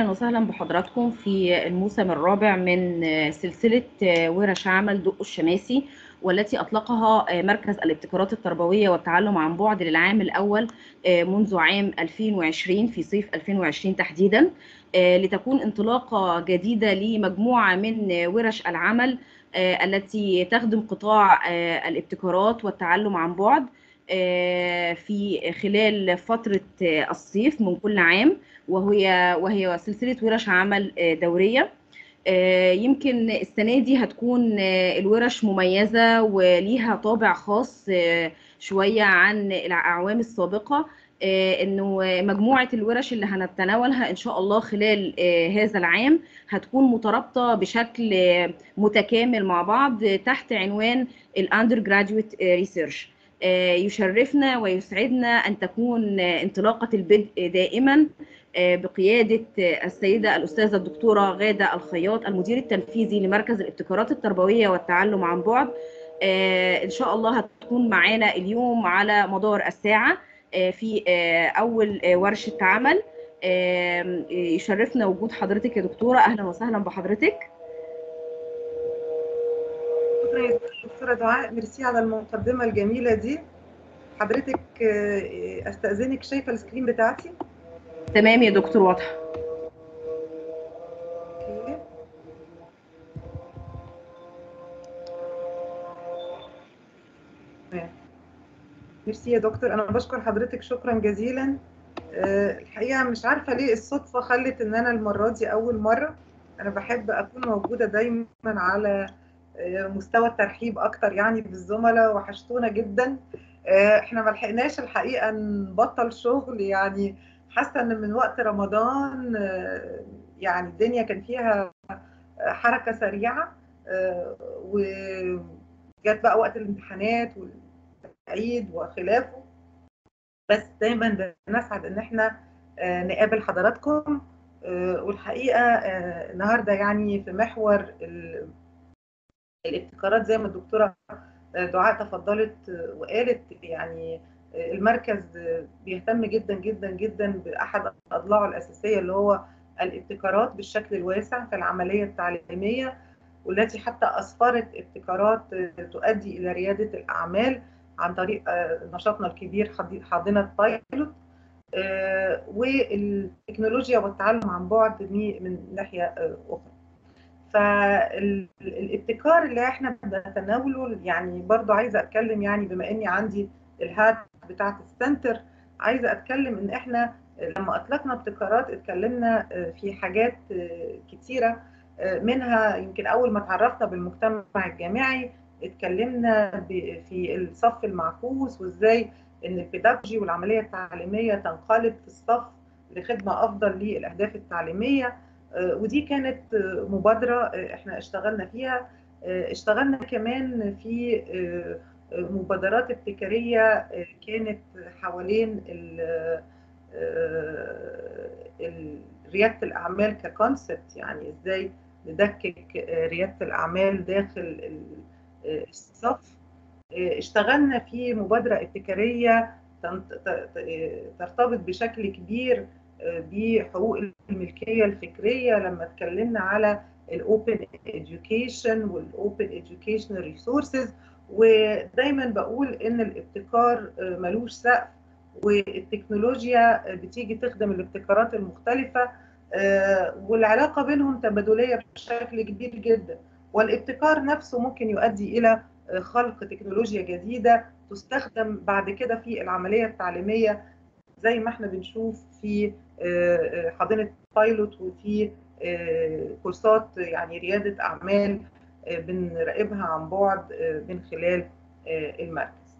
أهلا وسهلا بحضراتكم في الموسم الرابع من سلسلة ورش عمل دق الشماسي والتي أطلقها مركز الابتكارات التربوية والتعلم عن بعد للعام الأول منذ عام 2020 في صيف 2020 تحديدا لتكون انطلاقة جديدة لمجموعة من ورش العمل التي تخدم قطاع الابتكارات والتعلم عن بعد في خلال فترة الصيف من كل عام وهي وهي سلسلة ورش عمل دورية يمكن السنة دي هتكون الورش مميزة وليها طابع خاص شوية عن الأعوام السابقة انه مجموعه الورش اللي هنتناولها ان شاء الله خلال هذا العام هتكون مترابطه بشكل متكامل مع بعض تحت عنوان الاندر جراديويت ريسيرش يشرفنا ويسعدنا ان تكون انطلاقه البدء دائما بقياده السيده الاستاذه الدكتوره غاده الخياط المدير التنفيذي لمركز الابتكارات التربويه والتعلم عن بعد ان شاء الله هتكون معانا اليوم على مدار الساعه في اول ورشه عمل يشرفنا وجود حضرتك يا دكتوره اهلا وسهلا بحضرتك شكرا يا دكتوره دعاء ميرسي على المقدمه الجميله دي حضرتك استاذنك شايفه السكرين بتاعتي تمام يا دكتور واضحه ميرسي يا دكتور انا بشكر حضرتك شكرا جزيلا الحقيقه مش عارفه ليه الصدفه خلت ان انا المره دي اول مره انا بحب اكون موجوده دايما على مستوى الترحيب اكتر يعني بالزملاء وحشتونا جدا احنا ما لحقناش الحقيقه نبطل شغل يعني حاسه ان من وقت رمضان يعني الدنيا كان فيها حركه سريعه وجت بقى وقت الامتحانات العيد وخلافه بس دايما بنسعد ان احنا نقابل حضراتكم والحقيقه النهارده يعني في محور الابتكارات زي ما الدكتوره دعاء تفضلت وقالت يعني المركز بيهتم جدا جدا جدا باحد اضلاعه الاساسيه اللي هو الابتكارات بالشكل الواسع في العمليه التعليميه والتي حتى اسفرت ابتكارات تؤدي الى رياده الاعمال عن طريق نشاطنا الكبير حاضنه بايلوت والتكنولوجيا والتعلم عن بعد من ناحيه اخرى. فالابتكار اللي احنا بنتناوله يعني برضو عايزه اتكلم يعني بما اني عندي الهات بتاعت السنتر عايزه اتكلم ان احنا لما اطلقنا ابتكارات اتكلمنا في حاجات كتيره منها يمكن اول ما تعرفنا بالمجتمع الجامعي اتكلمنا في الصف المعكوس وازاي ان البيداجوجي والعمليه التعليميه تنقلب في الصف لخدمه افضل للاهداف التعليميه ودي كانت مبادره احنا اشتغلنا فيها اشتغلنا كمان في مبادرات ابتكاريه كانت حوالين رياده الاعمال ككونسبت يعني ازاي ندكك رياده الاعمال داخل الصف اشتغلنا في مبادره ابتكاريه ترتبط بشكل كبير بحقوق الملكيه الفكريه لما اتكلمنا على الاوبن education والاوبن educational ريسورسز ودايما بقول ان الابتكار ملوش سقف والتكنولوجيا بتيجي تخدم الابتكارات المختلفه والعلاقه بينهم تبادليه بشكل كبير جدا والابتكار نفسه ممكن يؤدي الى خلق تكنولوجيا جديده تستخدم بعد كده في العمليه التعليميه زي ما احنا بنشوف في حاضنه بايلوت وفي كورسات يعني رياده اعمال بنراقبها عن بعد من خلال المركز.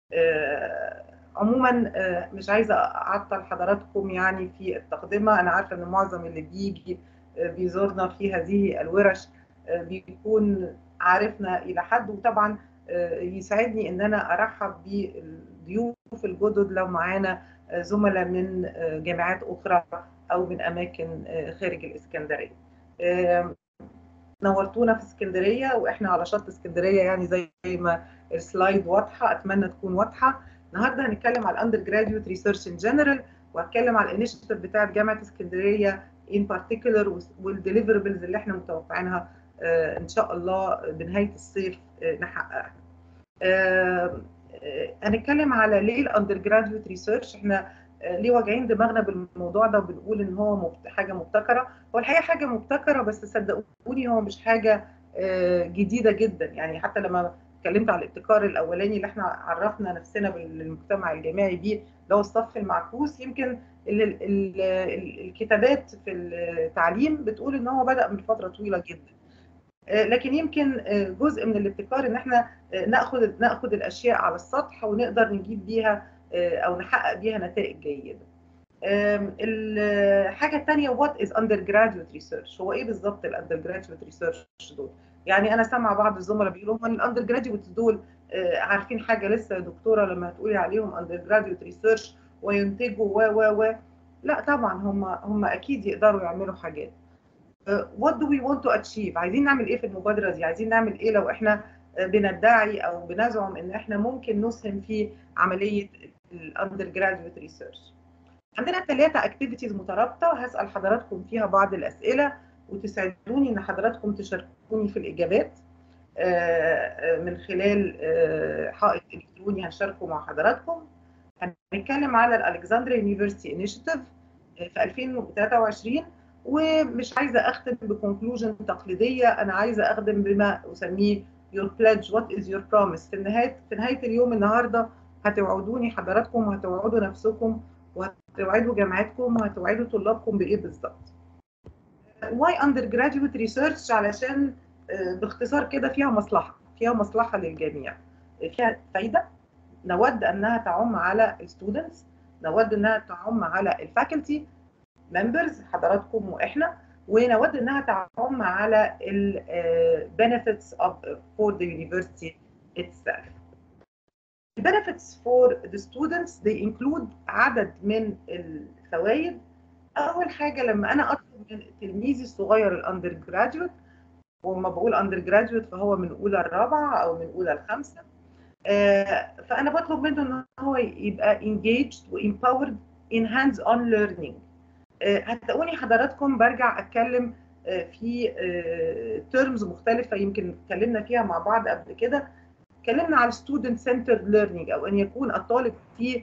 عموما مش عايزه اعطل حضراتكم يعني في التقدمه انا عارفه ان معظم اللي بيجي بيزورنا في هذه الورش بيكون عارفنا الى حد وطبعا يسعدني ان انا ارحب بالضيوف الجدد لو معانا زملاء من جامعات اخرى او من اماكن خارج الاسكندريه. نورتونا في اسكندريه واحنا على شط اسكندريه يعني زي ما السلايد واضحه اتمنى تكون واضحه. النهارده هنتكلم على الاندر جراديويت ريسيرش ان جنرال وهتكلم على الانيشيتيف بتاعت جامعه اسكندريه in particular والdeliverables اللي احنا متوقعينها ان شاء الله بنهايه الصيف نحققها. هنتكلم على ليه الاندر جراديويت ريسيرش احنا ليه واجعين دماغنا بالموضوع ده وبنقول ان هو حاجه مبتكره هو الحقيقه حاجه مبتكره بس صدقوني هو مش حاجه جديده جدا يعني حتى لما اتكلمت على الابتكار الاولاني اللي احنا عرفنا نفسنا بالمجتمع الجامعي بيه اللي هو الصف المعكوس يمكن ال ال ال الكتابات في التعليم بتقول ان هو بدا من فتره طويله جدا لكن يمكن جزء من الابتكار ان احنا ناخد ناخد الاشياء على السطح ونقدر نجيب بيها او نحقق بيها نتائج جيده. الحاجه الثانيه وات از اندر جراديويت ريسيرش هو ايه بالظبط الاندر جراديويت ريسيرش دول؟ يعني انا سامعه بعض الزملاء بيقولوا هم الاندر جراديويت دول عارفين حاجه لسه يا دكتوره لما تقولي عليهم اندر جراديويت ريسيرش وينتجوا و و و لا طبعا هم هم اكيد يقدروا يعملوا حاجات. وات دو وي want تو اتشيف عايزين نعمل ايه في المبادره دي عايزين نعمل ايه لو احنا بندعي او بنزعم ان احنا ممكن نسهم في عمليه الاندر جراديويت ريسيرش عندنا ثلاثه اكتيفيتيز مترابطه هسال حضراتكم فيها بعض الاسئله وتسعدوني ان حضراتكم تشاركوني في الاجابات من خلال حائط الكتروني هشاركه مع حضراتكم هنتكلم على الالكسندريا يونيفرسيتي انيشيتيف في 2023 ومش عايزه اختم بكونكلوجن تقليديه انا عايزه اخدم بما اسميه your pledge what is your promise في نهايه في نهايه اليوم النهارده هتوعدوني حضراتكم وهتوعدوا نفسكم وهتوعدوا جامعتكم وهتوعدوا طلابكم بايه بالظبط why undergraduate research علشان باختصار كده فيها مصلحه فيها مصلحه للجميع فيها فايده نود انها تعم على الستودنتس نود انها تعم على الفاكولتي ممبرز حضراتكم واحنا ونود انها تعم على ال benefits of for the university itself. The benefits for the students they include عدد من الفوائد اول حاجه لما انا اطلب من تلميذي الصغير الاندر جراديويت وما بقول اندر جراديويت فهو من اولى الرابعه او من اولى الخامسه فانا بطلب منه ان هو يبقى engaged وempowered in hands on learning هتلاقوني حضراتكم برجع اتكلم في تيرمز مختلفه يمكن اتكلمنا فيها مع بعض قبل كده اتكلمنا على student centered learning او ان يكون الطالب في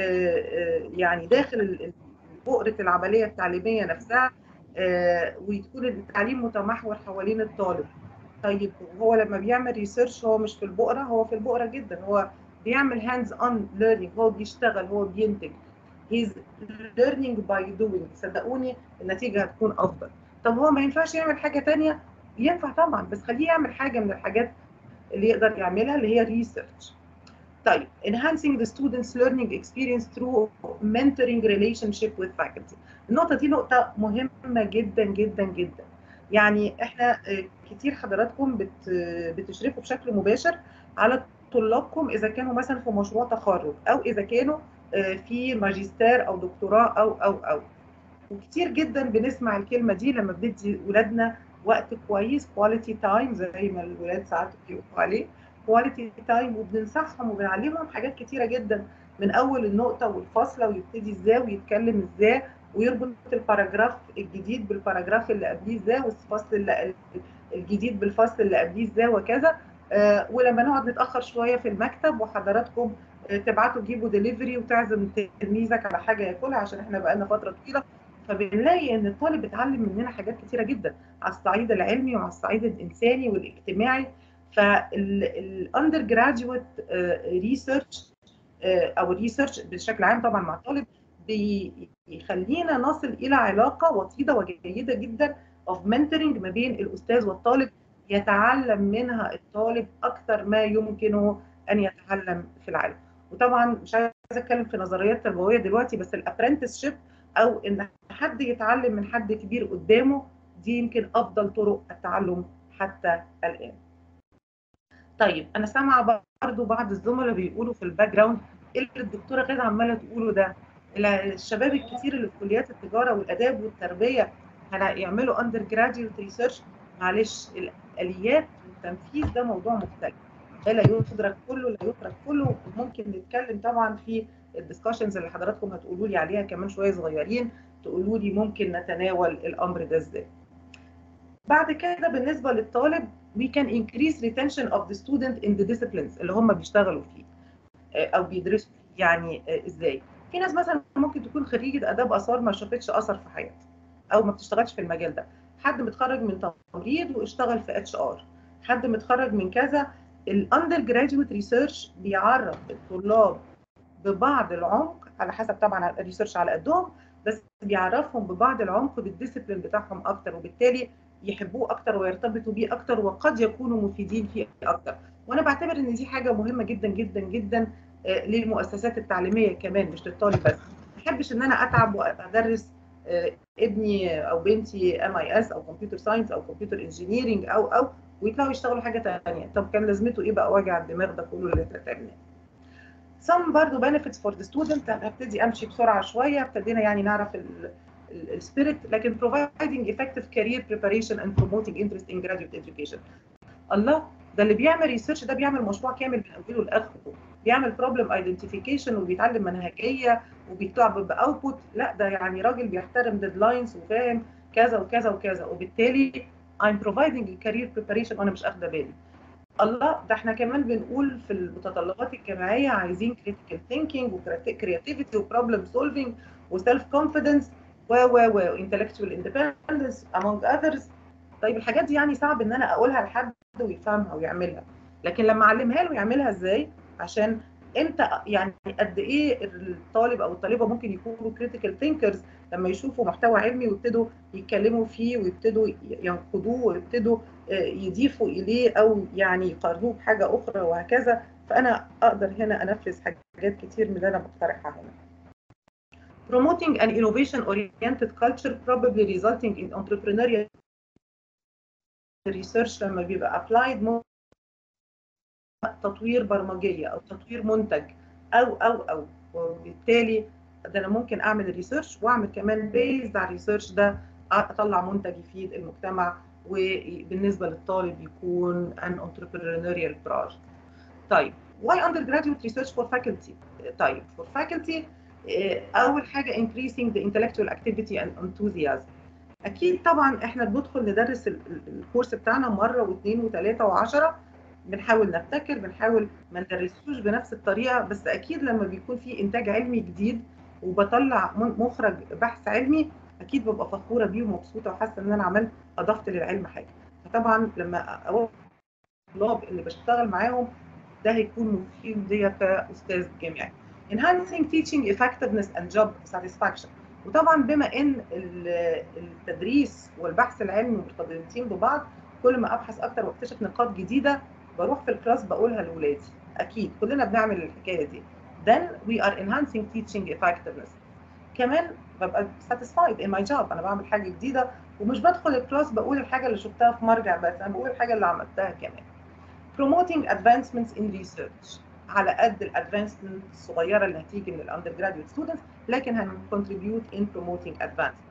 يعني داخل بؤره العمليه التعليميه نفسها ويكون التعليم متمحور حوالين الطالب طيب هو لما بيعمل ريسيرش هو مش في البؤره هو في البؤره جدا هو بيعمل هاندز اون ليرنينج هو بيشتغل هو بينتج he's learning by doing صدقوني النتيجه هتكون افضل طب هو ما ينفعش يعمل حاجه ثانيه ينفع طبعا بس خليه يعمل حاجه من الحاجات اللي يقدر يعملها اللي هي ريسيرش طيب enhancing the students learning experience through mentoring relationship with faculty النقطه دي نقطه مهمه جدا جدا جدا يعني احنا كتير حضراتكم بت بتشرفوا بشكل مباشر على طلابكم اذا كانوا مثلا في مشروع تخرج او اذا كانوا في ماجستير او دكتوراه او او او وكتير جدا بنسمع الكلمه دي لما بندي ولادنا وقت كويس كواليتي تايم زي ما الولاد ساعات بيقولوا عليه كواليتي تايم وبننصحهم وبنعلمهم حاجات كتيره جدا من اول النقطه والفاصله ويبتدي ازاي ويتكلم ازاي ويربط الباراجراف الجديد بالباراجراف اللي قبليه ازاي والفصل اللي الجديد بالفصل اللي قبليه ازاي وكذا آه ولما نقعد نتاخر شويه في المكتب وحضراتكم آه تبعتوا تجيبوا دليفري وتعزم تلميذك على حاجه ياكلها عشان احنا بقالنا فتره طويله فبنلاقي ان الطالب بيتعلم مننا حاجات كتيره جدا على الصعيد العلمي وعلى الصعيد الانساني والاجتماعي فالاندر جراديويت ريسيرش او الريسيرش بشكل عام طبعا مع الطالب بيخلينا نصل الى علاقه وطيده وجيده جدا اوف منتورنج ما بين الاستاذ والطالب يتعلم منها الطالب اكثر ما يمكنه ان يتعلم في العالم وطبعا مش عايزه اتكلم في نظريات تربويه دلوقتي بس الابرنتس او ان حد يتعلم من حد كبير قدامه دي يمكن افضل طرق التعلم حتى الان طيب انا سامعه برضو بعض الزملاء بيقولوا في الباك جراوند ايه اللي الدكتوره غاده عماله تقوله ده الشباب الكتير اللي في كليات التجاره والاداب والتربيه هيعملوا اندر جراديويت ريسيرش معلش الاليات والتنفيذ ده موضوع مختلف ده لا يدرك كله لا يترك كله وممكن نتكلم طبعا في الدسكشنز اللي حضراتكم هتقولوا لي عليها كمان شويه صغيرين تقولوا لي ممكن نتناول الامر ده ازاي بعد كده بالنسبه للطالب we can increase retention of the student in the disciplines اللي هم بيشتغلوا فيه او بيدرسوا فيه يعني ازاي في ناس مثلا ممكن تكون خريجه اداب اثار ما شافتش اثر في حياتها او ما بتشتغلش في المجال ده حد متخرج من تمريض واشتغل في اتش ار حد متخرج من كذا الاندر جراجويت ريسيرش بيعرف الطلاب ببعض العمق على حسب طبعا الريسيرش على قدهم بس بيعرفهم ببعض العمق بالديسيبلين بتاعهم اكتر وبالتالي يحبوه اكتر ويرتبطوا بيه اكتر وقد يكونوا مفيدين فيه اكتر وانا بعتبر ان دي حاجه مهمه جدا جدا جدا للمؤسسات التعليميه كمان مش للطالب بس ما بحبش ان انا اتعب وادرس ابني او بنتي ام اي اس او كمبيوتر ساينس او كمبيوتر انجينيرنج او او ويطلعوا يشتغلوا حاجه ثانيه طب كان لازمته ايه بقى وجع الدماغ ده كله اللي انت تعمله some برضه benefits for the student هبتدي امشي بسرعه شويه ابتدينا يعني نعرف السبيريت لكن providing effective career preparation and promoting interest in graduate education الله ده اللي بيعمل ريسيرش ده بيعمل مشروع كامل من اوله لاخره بيعمل بروبلم ايدنتيفيكيشن وبيتعلم منهجيه وبيطلع باوتبوت لا ده يعني راجل بيحترم ديدلاينز وفاهم كذا وكذا وكذا وبالتالي I'm providing a career preparation وانا مش اخده بالي الله ده احنا كمان بنقول في المتطلبات الجامعيه عايزين critical thinking وكرياتيفيتي وبروبلم سولفينج وسيلف كونفيدنس و و و intellectual independence among others طيب الحاجات دي يعني صعب ان انا اقولها لحد ويفهمها ويعملها لكن لما اعلمها له يعملها ازاي عشان امتى يعني قد ايه الطالب او الطالبه ممكن يكونوا كريتيكال ثينكرز لما يشوفوا محتوى علمي ويبتدوا يتكلموا فيه ويبتدوا ينقدوه ويبتدوا يضيفوا اليه او يعني يقارنوه بحاجه اخرى وهكذا فانا اقدر هنا انفذ حاجات كتير من اللي انا بقترحها هنا. Promoting an innovation-oriented culture probably resulting in entrepreneurial research لما بيبقى applied تطوير برمجيه او تطوير منتج او او او وبالتالي ده انا ممكن اعمل الريسيرش واعمل كمان بيزد على الريسيرش ده اطلع منتج يفيد المجتمع وبالنسبه للطالب يكون ان entrepreneurial project. طيب why undergraduate research for faculty؟ طيب for faculty اول حاجه increasing the intellectual activity and enthusiasm. اكيد طبعا احنا بندخل ندرس الكورس بتاعنا مره واثنين وثلاثه وعشره بنحاول نبتكر بنحاول ما ندرسوش بنفس الطريقه بس اكيد لما بيكون في انتاج علمي جديد وبطلع مخرج بحث علمي اكيد ببقى فخوره بيه ومبسوطه وحاسه ان انا عملت اضفت للعلم حاجه فطبعا لما الطلاب اللي بشتغل معاهم ده هيكون مفيد ليا كاستاذ جامعي enhancing teaching effectiveness and job satisfaction وطبعا بما ان التدريس والبحث العلمي مرتبطين ببعض كل ما ابحث اكتر واكتشف نقاط جديده بروح في الكلاس بقولها لاولادي اكيد كلنا بنعمل الحكايه دي then we are enhancing teaching effectiveness كمان ببقى satisfied in my job انا بعمل حاجه جديده ومش بدخل الكلاس بقول الحاجه اللي شفتها في مرجع بس انا بقول الحاجه اللي عملتها كمان promoting advancements in research على قد الادفانسمنت الصغيره اللي هتيجي من الاندر جراديويت ستودنتس لكن هنكونتريبيوت ان promoting advancement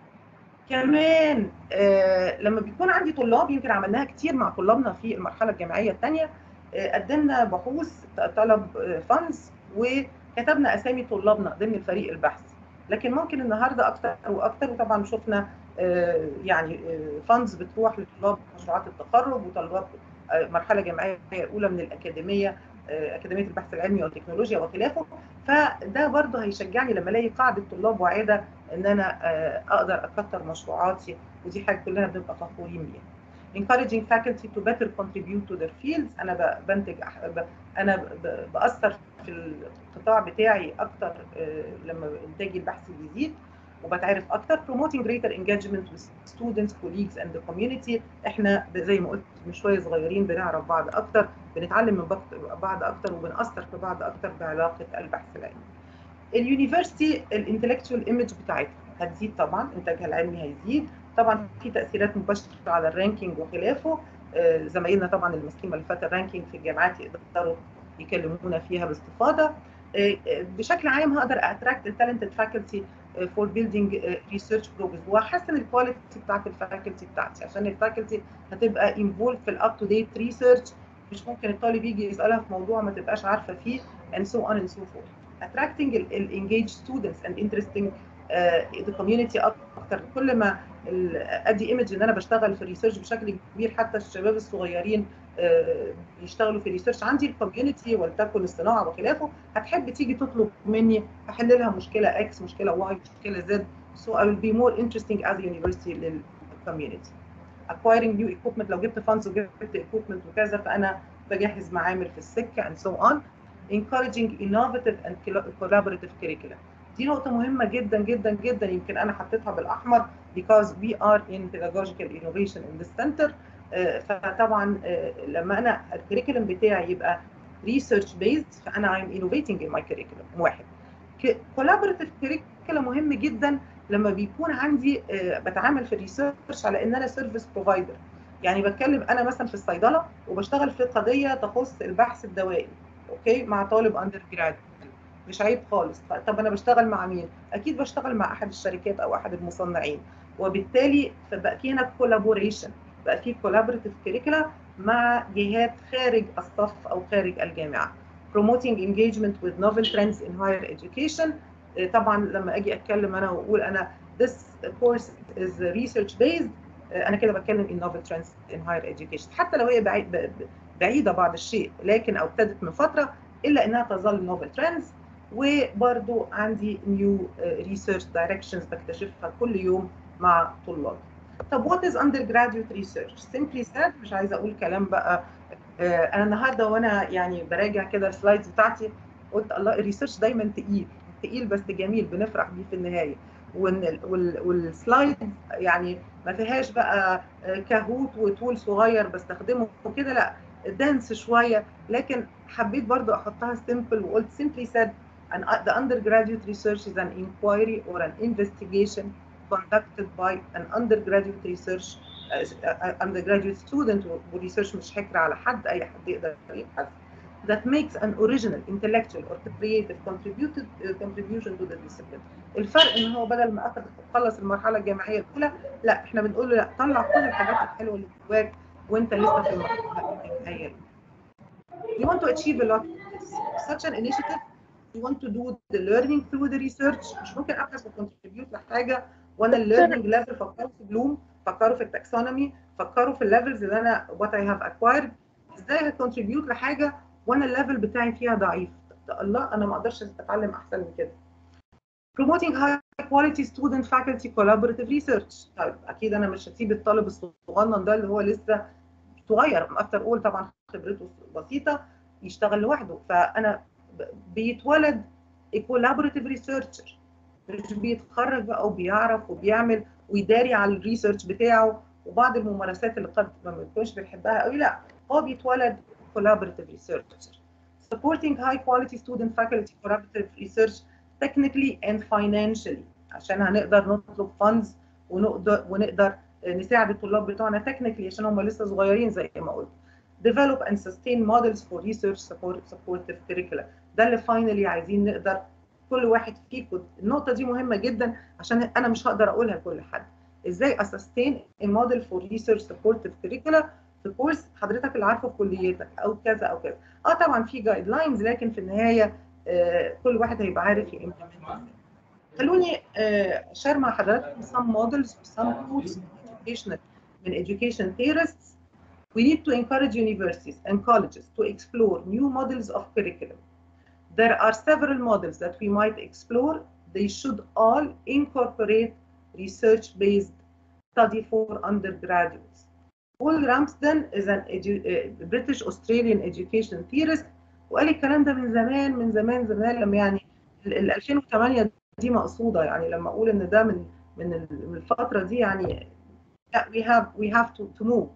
كمان آه لما بيكون عندي طلاب يمكن عملناها كتير مع طلابنا في المرحله الجامعيه الثانيه آه قدمنا بحوث طلب فانز وكتبنا اسامي طلابنا ضمن الفريق البحثي لكن ممكن النهارده اكتر واكتر وطبعا شفنا آه يعني فانز بتروح لطلاب مشروعات التخرج وطلاب مرحله جامعيه اولى من الاكاديميه اكاديميه البحث العلمي والتكنولوجيا وخلافه فده برضه هيشجعني لما الاقي قاعده طلاب واعده ان انا اقدر اكثر مشروعاتي ودي حاجه كلنا بنبقى فخورين بيها. encouraging faculty to better contribute to their fields انا بنتج انا باثر في القطاع بتاعي اكتر لما انتاجي البحثي بيزيد وبتعرف اكتر promoting greater engagement with students colleagues and the community احنا زي ما قلت من شويه صغيرين بنعرف بعض اكتر بنتعلم من بعض اكتر وبنأثر في بعض اكتر بعلاقه البحث العلمي اليونيفرسيتي الانتلكتشوال ايمج بتاعتها هتزيد طبعا انتاجها العلمي هيزيد طبعا في تاثيرات مباشره على الرانكينج وخلافه زمايلنا طبعا اللي ماسكين ملفات الرانكينج في الجامعات يقدروا يكلمونا فيها باستفاضه بشكل عام هقدر اتراكت التالنتد فاكولتي فور بيلدينج ريسيرش بروجرس واحسن الكواليتي بتاعت الفاكولتي بتاعتي عشان الفاكولتي هتبقى انفولد في الاب تو ديت ريسيرش مش ممكن الطالب يجي يسالها في موضوع ما تبقاش عارفه فيه and so on and so forth attracting engaged students and interesting ذا كوميونتي اكتر كل ما ادي ايمج ان انا بشتغل في الريسيرش بشكل كبير حتى الشباب الصغيرين بيشتغلوا في الريسيرش عندي الكوميونتي ولتكن الصناعه وخلافه هتحب تيجي تطلب مني احل لها مشكله اكس مشكله واي مشكله زد so I will be more interesting as a university للكوميونتي acquiring new equipment لو جبت funds وجبت equipment وكذا فانا بجهز معامل في السكه and so on encouraging innovative and collaborative curricula دي نقطة مهمة جدا جدا جدا يمكن أنا حطيتها بالأحمر because we are in pedagogical innovation in this center فطبعا لما أنا الكريكولم بتاعي يبقى research based فأنا I'm innovating in my curriculum واحد collaborative curriculum مهم جدا لما بيكون عندي بتعامل في الريسيرش على ان انا سيرفيس بروفايدر يعني بتكلم انا مثلا في الصيدله وبشتغل في قضيه تخص البحث الدوائي اوكي مع طالب اندر جراد مش عيب خالص طب انا بشتغل مع مين اكيد بشتغل مع احد الشركات او احد المصنعين وبالتالي فبقى في هنا كولابوريشن بقى في كولابوريتيف كريكولا مع جهات خارج الصف او خارج الجامعه promoting engagement with novel trends in higher education طبعا لما اجي اتكلم انا واقول انا this course is research based انا كده بتكلم in novel trends in higher education حتى لو هي بعيد بعيده بعض الشيء لكن او ابتدت من فتره الا انها تظل novel trends وبرضو عندي new research directions بكتشفها كل يوم مع طلاب طب what is undergraduate research simply said مش عايزه اقول كلام بقى انا النهارده وانا يعني براجع كده السلايدز بتاعتي قلت الله الريسيرش دايما تقيل تقيل بس جميل بنفرح بيه في النهايه والسلايد يعني ما فيهاش بقى كهوت وتول صغير بستخدمه وكده لا دانس شويه لكن حبيت برضو احطها سيمبل وقلت simply said an, the undergraduate research is an inquiry or an investigation conducted by an undergraduate research uh, undergraduate student وريسيرش مش حكر على حد اي حد يقدر يبحث that makes an original intellectual or creative contributed uh, contribution to the discipline. الفرق ان هو بدل ما اخذ خلص المرحله الجامعيه الاولى لا احنا بنقول له لا طلع كل الحاجات الحلوه اللي جواك وانت لسه في المرحله الجامعيه. You want to achieve a lot such an initiative you want to do the learning through the research مش ممكن ابحث وكونتريبيوت لحاجه وانا الليرنينج ليفل فكروا في بلوم فكروا في التاكسونومي فكروا في الليفلز اللي انا what I have acquired ازاي هكونتريبيوت لحاجه وانا الليفل بتاعي فيها ضعيف الله انا ما اقدرش اتعلم احسن من كده promoting high quality student faculty collaborative research طيب اكيد انا مش هسيب الطالب الصغنن ده اللي هو لسه صغير افتر اول طبعا خبرته بسيطه يشتغل لوحده فانا بيتولد collaborative researcher مش بيتخرج بقى وبيعرف وبيعمل ويداري على الريسيرش بتاعه وبعض الممارسات اللي قد ما بنكونش بنحبها قوي لا هو بيتولد collaborative research supporting high quality student faculty collaborative research technically and financially عشان هنقدر نطلب funds ونقدر ونقدر نساعد الطلاب بتوعنا technically عشان هم لسه صغيرين زي ما قلت develop and sustain models for research support supportive curricula ده اللي finally عايزين نقدر كل واحد فيكم النقطة دي مهمة جدا عشان أنا مش هقدر أقولها لكل حد إزاي أسستين الموديل فور ريسيرش سبورتيف كريكولا في كورس حضرتك اللي عارفه في كليتك أو كذا أو كذا أه طبعا في جايد لاينز لكن في النهاية آه كل واحد هيبقى عارف يمبلمنت خلوني أشار مع حضراتكم some models some tools educational من education theorists we need to encourage universities and colleges to explore new models of curriculum there are several models that we might explore. They should all incorporate research-based study for undergraduates. Paul Ramsden is an uh, British Australian education theorist وقال الكلام ده من زمان من زمان زمان لما يعني ال 2008 دي مقصوده يعني لما اقول ان ده من من الفتره دي يعني لا we have we have to to move.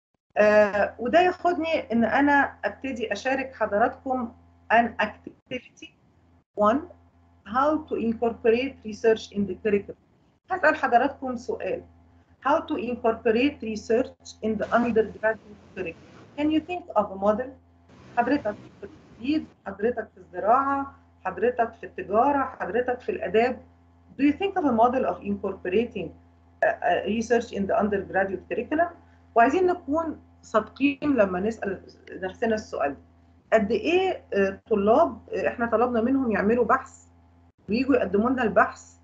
آه وده ياخدني ان انا ابتدي اشارك حضراتكم an activity one how to incorporate research in the curriculum هسأل حضراتكم سؤال how to incorporate research in the undergraduate curriculum can you think of a model حضرتك في التجديد حضرتك في الزراعة حضرتك في التجارة حضرتك في الآداب do you think of a model of incorporating uh, uh, research in the undergraduate curriculum وعايزين نكون صادقين لما نسأل نفسنا السؤال ده قد ايه طلاب احنا طلبنا منهم يعملوا بحث ويجوا يقدموا لنا البحث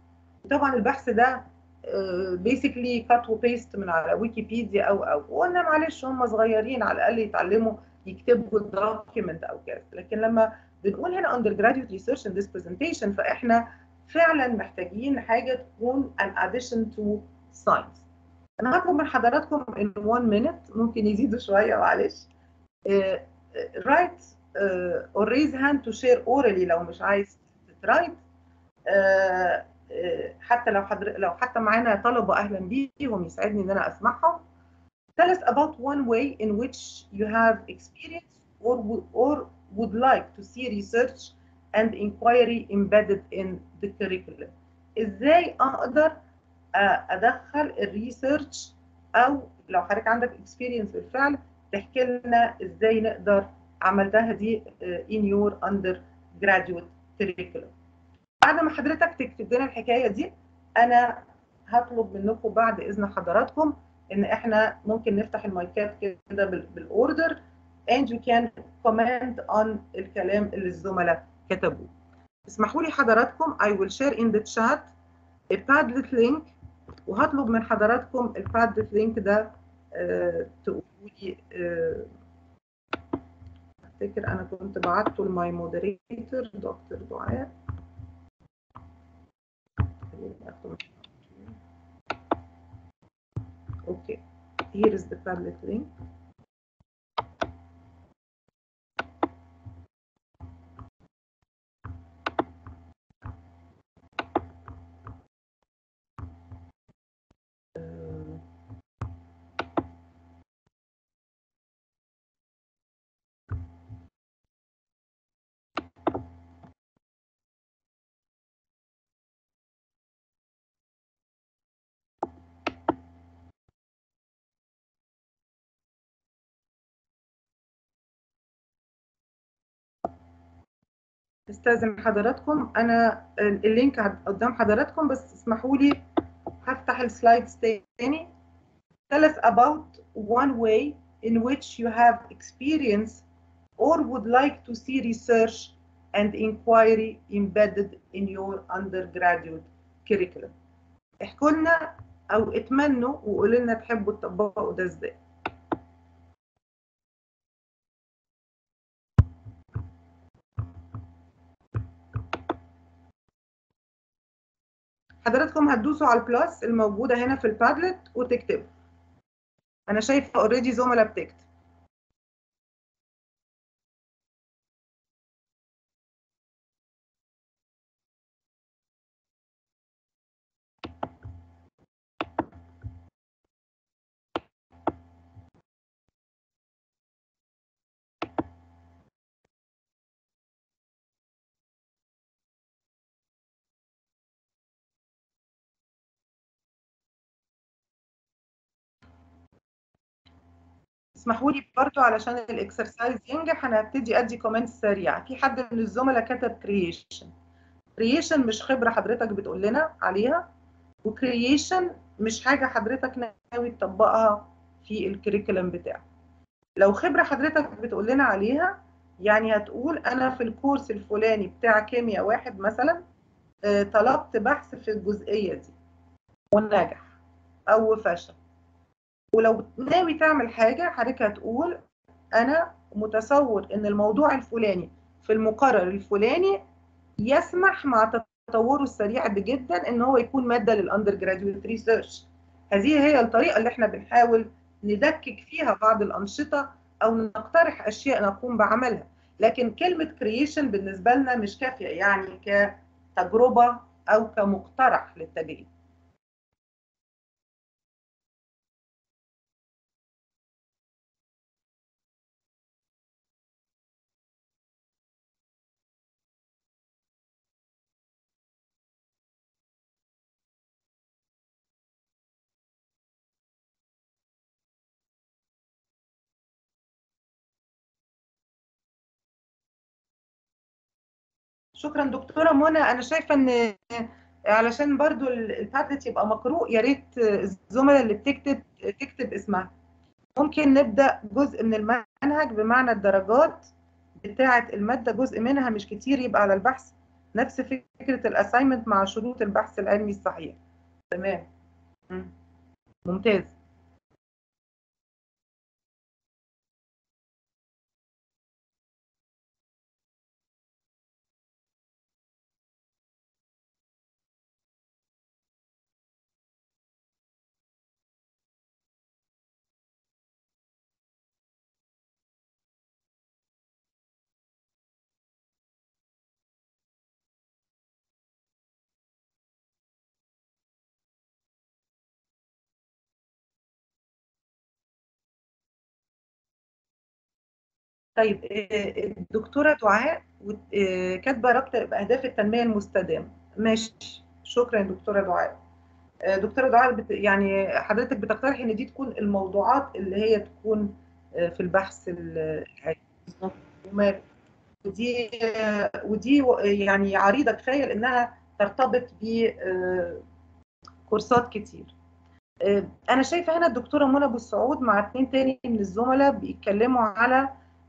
طبعا البحث ده بيسكلي كات وبيست من على ويكيبيديا او او وقلنا معلش هم صغيرين على الاقل يتعلموا يكتبوا دوكيمنت او كده لكن لما بنقول هنا undergraduate research in this presentation فاحنا فعلا محتاجين حاجه تكون an addition to science انا هطلب من حضراتكم in one minute ممكن يزيدوا شويه معلش uh, write uh, or raise hand to share orally لو مش عايز ترايت uh, حتى لو حضر... لو حتى معانا طلبه اهلا بيهم يسعدني ان انا اسمعهم tell us about one way in which you have experienced or or would like to see research and inquiry embedded in the curriculum ازاي اقدر ادخل الريسيرش او لو حضرتك عندك experience بالفعل تحكي لنا ازاي نقدر عملتها دي in your undergraduate curriculum بعد ما حضرتك تكتب لنا الحكايه دي انا هطلب منكم بعد اذن حضراتكم ان احنا ممكن نفتح المايكات كده بالاوردر and you can comment on الكلام اللي الزملاء كتبوه اسمحوا لي حضراتكم I will share in the chat a padlet link وهطلب من حضراتكم البادلت لينك ده أه تقولوا لي أه افتكر انا كنت بعته لماي مودريتور دكتور دعاء Okay, here is the Padlet link. استاذن حضراتكم انا اللينك قدام حضراتكم بس اسمحوا لي هفتح السلايدز تاني tell us about one way in which you have experience or would like to see research and inquiry embedded in your undergraduate curriculum احكوا لنا او اتمنوا وقولوا لنا تحبوا تطبقوا ده ازاي حضراتكم هتدوسوا على البلس الموجودة هنا في البادلت وتكتبوا أنا شايفة اوريدي زملاء بتكتب اسمحوا لي برضو علشان الاكسرسايز ينجح انا هبتدي ادي كومنت سريع في حد من الزملاء كتب كرييشن كرييشن مش خبره حضرتك بتقول لنا عليها وكرييشن مش حاجه حضرتك ناوي تطبقها في الكريكولم بتاعك لو خبره حضرتك بتقول لنا عليها يعني هتقول انا في الكورس الفلاني بتاع كيمياء واحد مثلا طلبت بحث في الجزئيه دي ونجح او فشل ولو ناوي تعمل حاجة حضرتك هتقول أنا متصور إن الموضوع الفلاني في المقرر الفلاني يسمح مع تطوره السريع جدا إن هو يكون مادة للأندر جراديويت ريسيرش هذه هي الطريقة اللي إحنا بنحاول ندكك فيها بعض الأنشطة أو نقترح أشياء نقوم بعملها لكن كلمة كرييشن بالنسبة لنا مش كافية يعني كتجربة أو كمقترح للتجريب شكرا دكتوره منى انا شايفه ان علشان برضو البادلت يبقى مقروء يا ريت الزملاء اللي بتكتب تكتب اسمها ممكن نبدا جزء من المنهج بمعنى الدرجات بتاعه الماده جزء منها مش كتير يبقى على البحث نفس فكره الاساينمنت مع شروط البحث العلمي الصحيح تمام مم. ممتاز طيب الدكتوره دعاء كاتبه ربط باهداف التنميه المستدامه ماشي شكرا دكتوره دعاء دكتوره دعاء بت... يعني حضرتك بتقترح ان دي تكون الموضوعات اللي هي تكون في البحث العلمي ودي ودي يعني عريضه كفايه لانها ترتبط ب كورسات كتير انا شايفه هنا الدكتوره منى ابو السعود مع اثنين تاني من الزملاء بيتكلموا على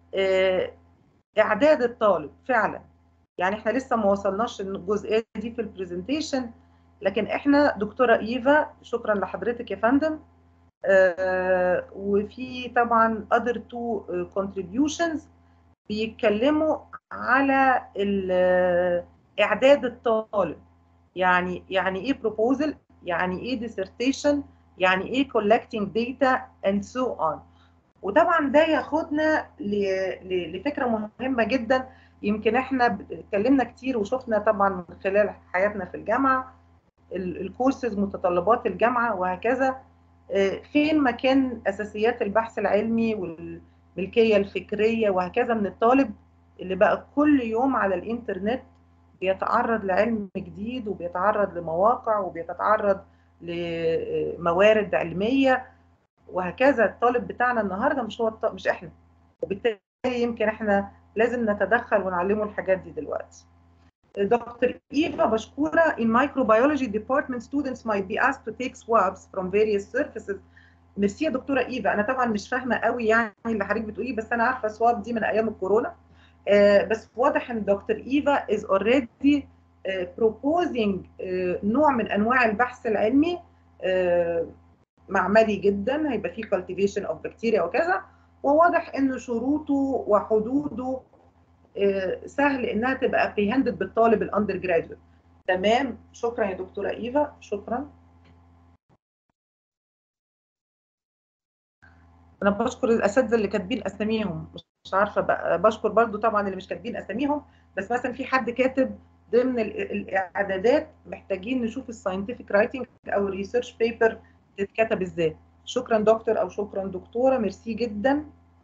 اعداد الطالب فعلا يعني احنا لسه ما وصلناش الجزئيه دي في البرزنتيشن لكن احنا دكتوره ايفا شكرا لحضرتك يا فندم آه وفي طبعا other two contributions بيتكلموا على اعداد الطالب يعني يعني ايه proposal يعني ايه dissertation يعني ايه collecting data and so on وطبعا ده ياخدنا لفكره مهمه جدا يمكن احنا اتكلمنا كتير وشفنا طبعا من خلال حياتنا في الجامعه الكورسز متطلبات الجامعه وهكذا فين مكان اساسيات البحث العلمي والملكيه الفكريه وهكذا من الطالب اللي بقى كل يوم على الانترنت بيتعرض لعلم جديد وبيتعرض لمواقع وبيتعرض لموارد علميه وهكذا الطالب بتاعنا النهارده مش هو الطالب مش احنا وبالتالي يمكن احنا لازم نتدخل ونعلمه الحاجات دي دلوقتي دكتور ايفا بشكوره in microbiology department students might be asked to take swabs from various surfaces ميرسي يا دكتوره ايفا انا طبعا مش فاهمه قوي يعني اللي حضرتك بتقوليه بس انا عارفه سواب دي من ايام الكورونا آه بس واضح ان دكتور ايفا is already uh, proposing uh, نوع من انواع البحث العلمي uh, معملي جدا هيبقى فيه cultivation of bacteria وكذا وواضح ان شروطه وحدوده سهل انها تبقى apprehended بالطالب الاندر جراديويت تمام شكرا يا دكتوره ايفا شكرا انا بشكر الاساتذه اللي كاتبين اساميهم مش عارفه بقى بشكر برضو طبعا اللي مش كاتبين اساميهم بس مثلا في حد كاتب ضمن الاعدادات محتاجين نشوف الساينتفك رايتنج او الريسيرش بيبر تتكتب ازاي شكرا دكتور او شكرا دكتوره ميرسي جدا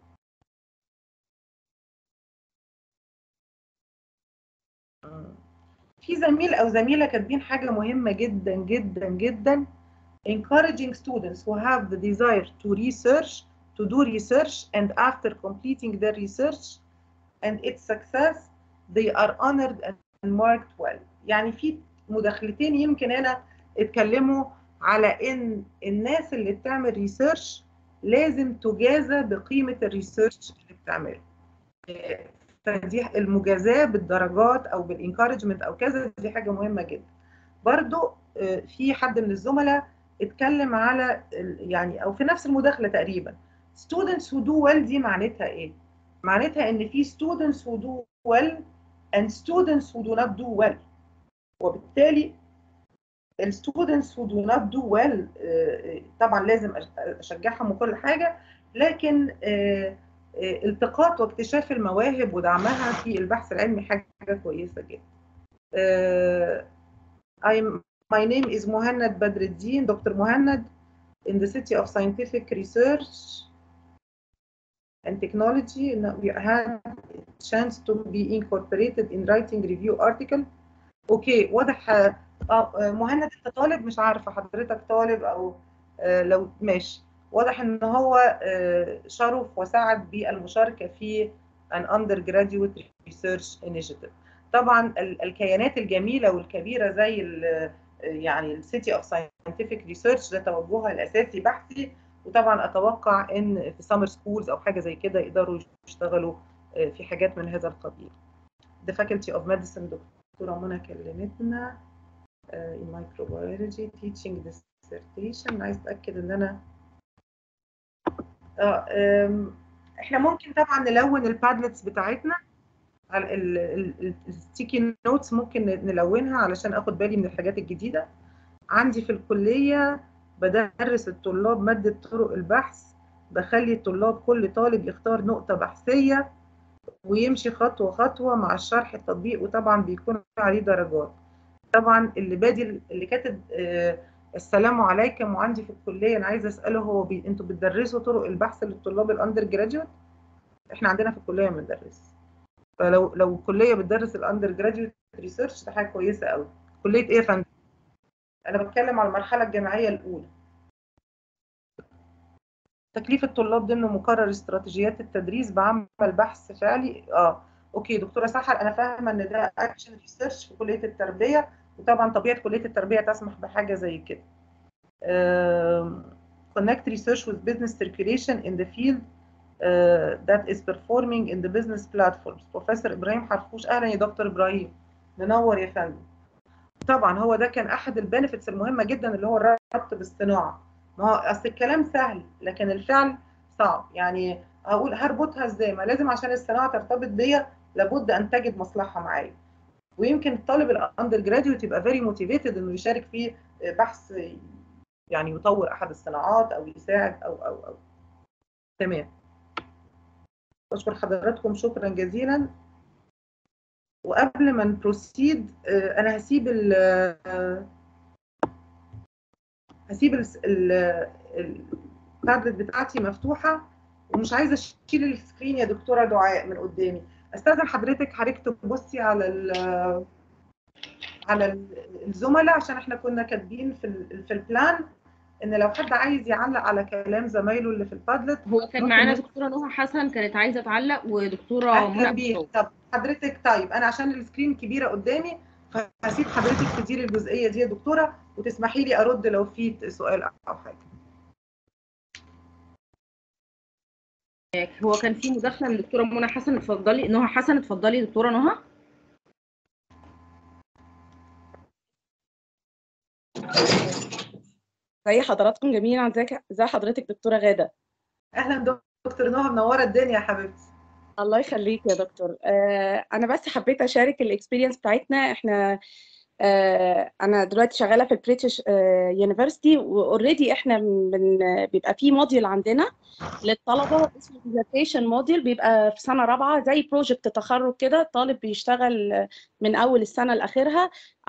في زميل او زميله كاتبين حاجه مهمه جدا جدا جدا encouraging students who have the desire to research to do research and after completing their research and its success they are honored and marked well يعني في مداخلتين يمكن هنا اتكلموا على ان الناس اللي بتعمل ريسيرش لازم تجازى بقيمه الريسيرش اللي بتعمله فدي المجازاه بالدرجات او بالانكارجمنت او كذا دي حاجه مهمه جدا برضو في حد من الزملاء اتكلم على يعني او في نفس المداخله تقريبا students who do well دي معناتها ايه معناتها ان في students who do well and students who do not do well وبالتالي الستودنتس who do not do well طبعا لازم اشجعهم وكل حاجه لكن التقاط واكتشاف المواهب ودعمها في البحث العلمي حاجه كويسه جدا. I'm my name is مهند بدر الدين دكتور مهند in the City of Scientific Research and Technology we had a chance to be incorporated in writing review article. اوكي واضح اه مهند انت طالب مش عارفه حضرتك طالب او آه لو ماشي واضح ان هو شرف وسعد بالمشاركه في an undergraduate research initiative طبعا الكيانات الجميله والكبيره زي يعني السيتي اوف ساينتفك ريسيرش ده توجهها الاساسي بحثي وطبعا اتوقع ان في سمر سكولز او حاجه زي كده يقدروا يشتغلوا في حاجات من هذا القبيل. The Faculty of Medicine دكتورة منى كلمتنا in microbiology teaching dissertation عايز اتاكد ان انا اه أم، احنا ممكن طبعا نلون البادلتس بتاعتنا على الستيكي نوتس ممكن نلونها علشان اخد بالي من الحاجات الجديده عندي في الكليه بدرس الطلاب ماده طرق البحث بخلي الطلاب كل طالب يختار نقطه بحثيه ويمشي خطوه خطوه مع الشرح التطبيق وطبعا بيكون عليه درجات طبعا اللي بادي اللي كاتب آه، السلام عليكم وعندي في الكليه انا عايزه اساله هو بي... انتوا بتدرسوا طرق البحث للطلاب الاندر جراديوت احنا عندنا في الكليه ما بندرس فلو لو الكليه بتدرس الاندر جراديوت ريسيرش ده حاجه كويسه قوي كليه ايه يا فندم انا بتكلم على المرحله الجامعيه الاولى تكليف الطلاب ضمن مقرر استراتيجيات التدريس بعمل بحث فعلي اه اوكي دكتوره سحر انا فاهمه ان ده اكشن ريسيرش في كليه التربيه وطبعا طبيعه كليه التربيه تسمح بحاجه زي كده um, connect research with business circulation in the field uh, that is performing in the business platforms بروفيسور ابراهيم حرفوش اهلا يا دكتور ابراهيم منور يا فندم طبعا هو ده كان احد البنفيتس المهمه جدا اللي هو الربط بالصناعه ما هو اصل الكلام سهل لكن الفعل صعب يعني اقول هربطها ازاي ما لازم عشان الصناعه ترتبط بيا لابد ان تجد مصلحه معايا ويمكن الطالب الاندر جراديوت يبقى فيري موتيفيتد انه يشارك في بحث يعني يطور احد الصناعات او يساعد او او او تمام بشكر حضراتكم شكرا جزيلا وقبل ما نبروسيد انا هسيب ال هسيب التابلت بتاعتي مفتوحه ومش عايزه اشيل السكرين يا دكتوره دعاء من قدامي استاذن حضرتك حضرتك تبصي على ال على الزملاء عشان احنا كنا كاتبين في ال في البلان ان لو حد عايز يعلق على كلام زمايله اللي في البادلت هو كان معانا دكتوره نهى حسن كانت عايزه تعلق ودكتوره منى طب حضرتك طيب انا عشان السكرين كبيره قدامي فهسيب حضرتك تديري الجزئيه دي يا دكتوره وتسمحي لي ارد لو في سؤال او حاجه هو كان في مداخله من دكتوره منى حسن اتفضلي نهى حسن اتفضلي دكتوره نهى ازي حضراتكم جميعا ازيك ازي حضرتك دكتوره غاده اهلا دكتور نهى منوره الدنيا يا حبيبتي الله يخليك يا دكتور آه انا بس حبيت اشارك الاكسبيرينس بتاعتنا احنا آه انا دلوقتي شغاله في البريتش يونيفرسيتي واوريدي احنا من بيبقى في موديول عندنا للطلبه اسمه ديزرتيشن موديول بيبقى في سنه رابعه زي بروجكت تخرج كده الطالب بيشتغل من اول السنه لاخرها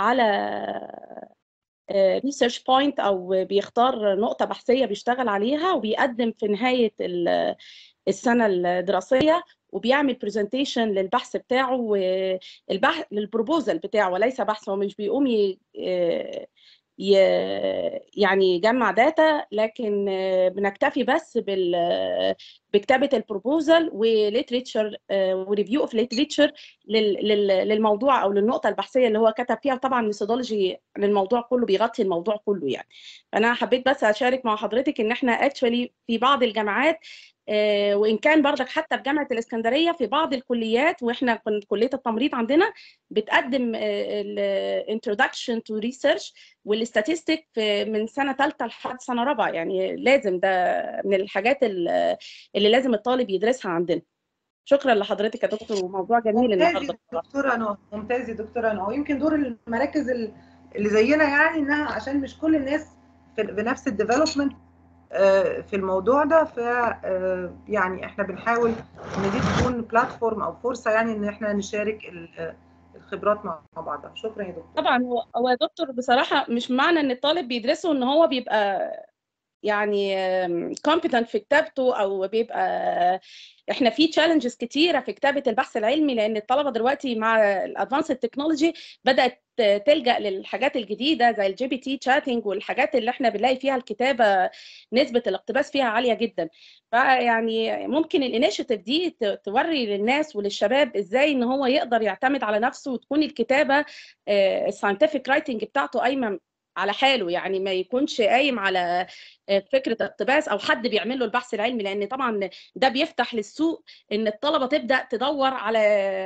على ريسيرش بوينت او بيختار نقطه بحثيه بيشتغل عليها وبيقدم في نهايه السنه الدراسيه وبيعمل برزنتيشن للبحث بتاعه والبحث للبروبوزل بتاعه وليس بحث هو مش بيقوم ي... ي... يعني يجمع داتا لكن بنكتفي بس بال بكتابه البروبوزل وليتريتشر وريفيو اوف ليتريتشر للموضوع او للنقطه البحثيه اللي هو كتب فيها طبعا ميثودولوجي للموضوع كله بيغطي الموضوع كله يعني فانا حبيت بس اشارك مع حضرتك ان احنا اكشولي في بعض الجامعات آه وان كان بردك حتى في جامعه الاسكندريه في بعض الكليات واحنا كنت كليه التمريض عندنا بتقدم الانترودكشن تو ريسيرش والاستاتستيك من سنه ثالثه لحد سنه رابعه يعني لازم ده من الحاجات اللي لازم الطالب يدرسها عندنا شكرا لحضرتك يا دكتور وموضوع جميل النهارده دكتوره نهى ممتاز يا دكتوره نهى يمكن دور المراكز اللي زينا يعني انها عشان مش كل الناس بنفس الديفلوبمنت في الموضوع ده ف يعني احنا بنحاول ان دي تكون بلاتفورم او فرصه يعني ان احنا نشارك الخبرات مع بعضها شكرا يا دكتور طبعا هو هو يا دكتور بصراحه مش معنى ان الطالب بيدرسه ان هو بيبقى يعني كومبتنت في كتابته او بيبقى احنا في تشالنجز كتيره في كتابه البحث العلمي لان الطلبه دلوقتي مع الادفانس التكنولوجي بدات تلجا للحاجات الجديده زي الجي بي تي تشاتنج والحاجات اللي احنا بنلاقي فيها الكتابه نسبه الاقتباس فيها عاليه جدا فيعني ممكن الانيشيتيف دي توري للناس وللشباب ازاي ان هو يقدر يعتمد على نفسه وتكون الكتابه الساينتفك رايتنج بتاعته قايمه على حاله يعني ما يكونش قايم على فكره اقتباس او حد بيعمل له البحث العلمي لان طبعا ده بيفتح للسوق ان الطلبه تبدا تدور على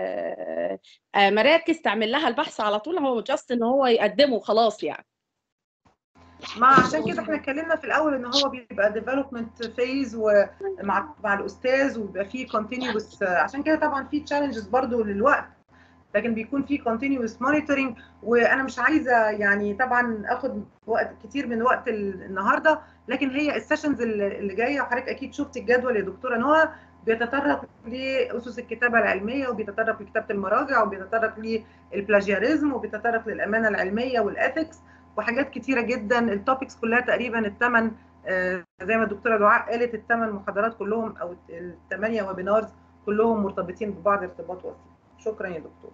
مراكز تعمل لها البحث على طول هو جاست ان هو يقدمه خلاص يعني ما عشان كده احنا اتكلمنا في الاول ان هو بيبقى ديفلوبمنت فيز ومع مع الاستاذ وبيبقى فيه كونتينيوس عشان كده طبعا في تشالنجز برضو للوقت لكن بيكون في كونتينيوس مونيتورنج وانا مش عايزه يعني طبعا اخد وقت كتير من وقت النهارده لكن هي السيشنز اللي جايه وحضرتك اكيد شفت الجدول يا دكتوره نهى بيتطرق لاسس الكتابه العلميه وبيتطرق لكتابه المراجع وبيتطرق للبلاجياريزم وبيتطرق للامانه العلميه والاثكس وحاجات كتيره جدا التوبكس كلها تقريبا الثمان زي ما الدكتوره دعاء قالت الثمان محاضرات كلهم او الثمانيه ويبينارز كلهم مرتبطين ببعض ارتباط وثيق شكرا يا دكتور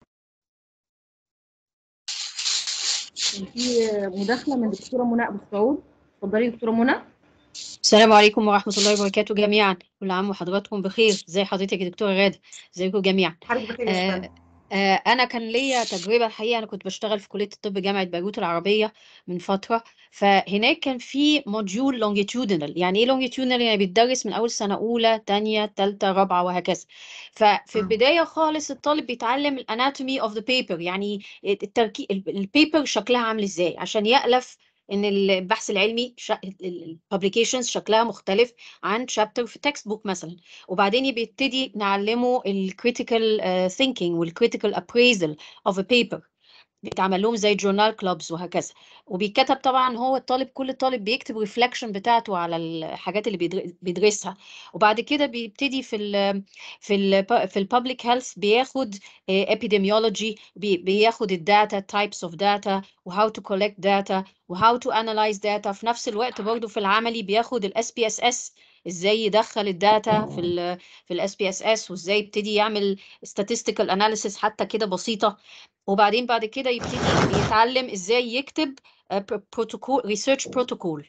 في مداخله من دكتوره منى ابو سعود اتفضلي دكتوره منى السلام عليكم ورحمة الله وبركاته جميعا كل عام وحضراتكم بخير ازي حضرتك يا دكتورة غادة ازيكم جميعا حضرتك بخير يا آه انا كان ليا تجربه الحقيقه انا كنت بشتغل في كليه الطب جامعه بيروت العربيه من فتره فهناك كان في موديول لونجيتيودنال يعني ايه لونجيتيودنال يعني بيتدرس من اول سنه اولى ثانيه ثالثه رابعه وهكذا ففي البدايه خالص الطالب بيتعلم الاناتومي اوف ذا بيبر يعني التركيب البيبر شكلها عامل ازاي عشان يألف ان البحث العلمي الببليكيشنز شكلها مختلف عن شابتر في تكست بوك مثلا وبعدين بيبتدي نعلمه الكريتيكال ثينكينج والكريتيكال ابريزل اوف ا بيبر بيتعمل لهم زي جورنال كلوبز وهكذا وبيتكتب طبعا هو الطالب كل طالب بيكتب ريفلكشن بتاعته على الحاجات اللي بيدرسها وبعد كده بيبتدي في ال في ال في الببليك هيلث بياخد epidemiology بياخد الداتا تايبس اوف داتا وهاو تو كولكت داتا وهاو تو انالايز داتا في نفس الوقت برضه في العملي بياخد الاس بي اس اس ازاي يدخل الداتا في ال في الاس بي اس اس وازاي يبتدي يعمل statistical analysis حتى كده بسيطه وبعدين بعد كده يبتدي يتعلم ازاي يكتب بروتوكول ريسيرش بروتوكول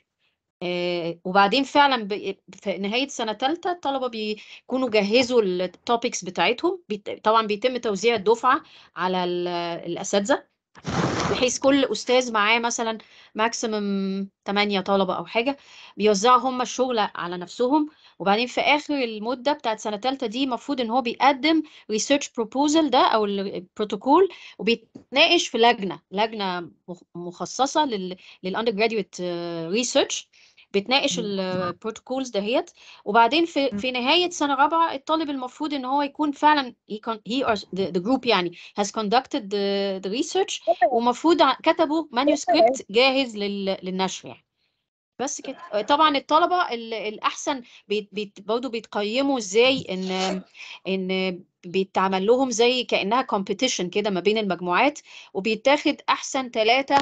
وبعدين فعلا في نهايه سنه ثالثه الطلبه بيكونوا جهزوا التوبكس بتاعتهم طبعا بيتم توزيع الدفعه على الاساتذه بحيث كل استاذ معاه مثلا ماكسيمم 8 طلبه او حاجه بيوزعوا هم الشغل على نفسهم وبعدين في اخر المده بتاعت سنه ثالثه دي المفروض ان هو بيقدم ريسيرش بروبوزل ده او البروتوكول وبيتناقش في لجنه لجنه مخصصه للاندر جراديويت ريسيرش بتناقش البروتوكولز دهيت وبعدين في في نهايه سنه رابعه الطالب المفروض ان هو يكون فعلا he or the, the group يعني has conducted the, the research ومفروض كتبوا manuscript جاهز لل, للنشر يعني بس كده طبعا الطلبه الاحسن بيت بيت برضه بيتقيموا ازاي ان ان بيتعمل لهم زي كانها كومبيتيشن كده ما بين المجموعات وبيتاخد احسن ثلاثه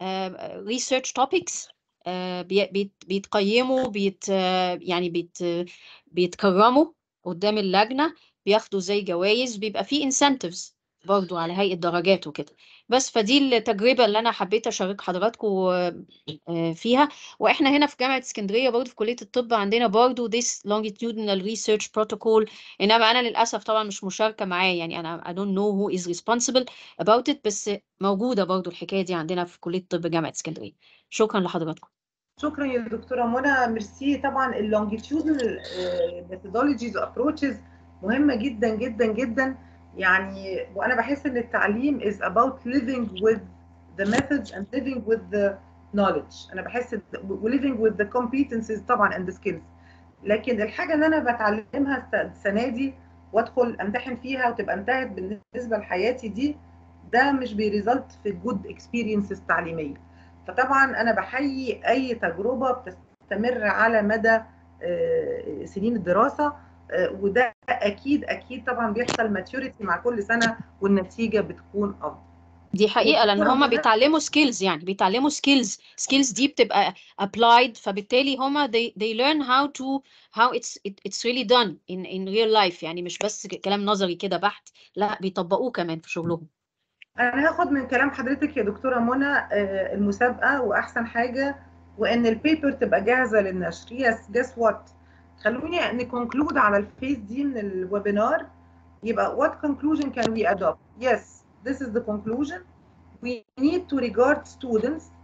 ريسيرش توبكس بيتقيموا بيت يعني بيت بيتكرموا قدام اللجنه بياخدوا زي جوائز بيبقى في انسنتيفز برضو على هيئه درجات وكده بس فدي التجربه اللي انا حبيت اشارك حضراتكم فيها واحنا هنا في جامعه اسكندريه برضو في كليه الطب عندنا برضو this longitudinal research protocol انما انا للاسف طبعا مش مشاركه معاه يعني انا I don't know who is responsible about it بس موجوده برضو الحكايه دي عندنا في كليه الطب جامعه اسكندريه شكرا لحضراتكم شكرا يا دكتوره منى ميرسي طبعا اللونجيتيودنال ميثودولوجيز وابروتشز مهمه جدا جدا جدا يعني وانا بحس ان التعليم is about living with the methods and living with the knowledge انا بحس و living with the competencies طبعا and the skills لكن الحاجه اللي انا بتعلمها السنه دي وادخل امتحن فيها وتبقى انتهت بالنسبه لحياتي دي ده مش بيريزلت في جود اكسبيرينسز تعليميه فطبعا انا بحيي اي تجربه بتستمر على مدى سنين الدراسه وده اكيد اكيد طبعا بيحصل ماتيوريتي مع كل سنه والنتيجه بتكون افضل دي حقيقه لان هم بيتعلموا سكيلز يعني بيتعلموا سكيلز سكيلز دي بتبقى applied فبالتالي هم they, they learn how to how it's it, it's really done in in real life يعني مش بس كلام نظري كده بحت لا بيطبقوه كمان في شغلهم انا هاخد من كلام حضرتك يا دكتوره منى المسابقه واحسن حاجه وان البيبر تبقى جاهزه للنشر يس جس وات خلوني نكونكلود على الفيس دي من الويبينار يبقى what conclusion can we adopt yes this is the conclusion we need to regard students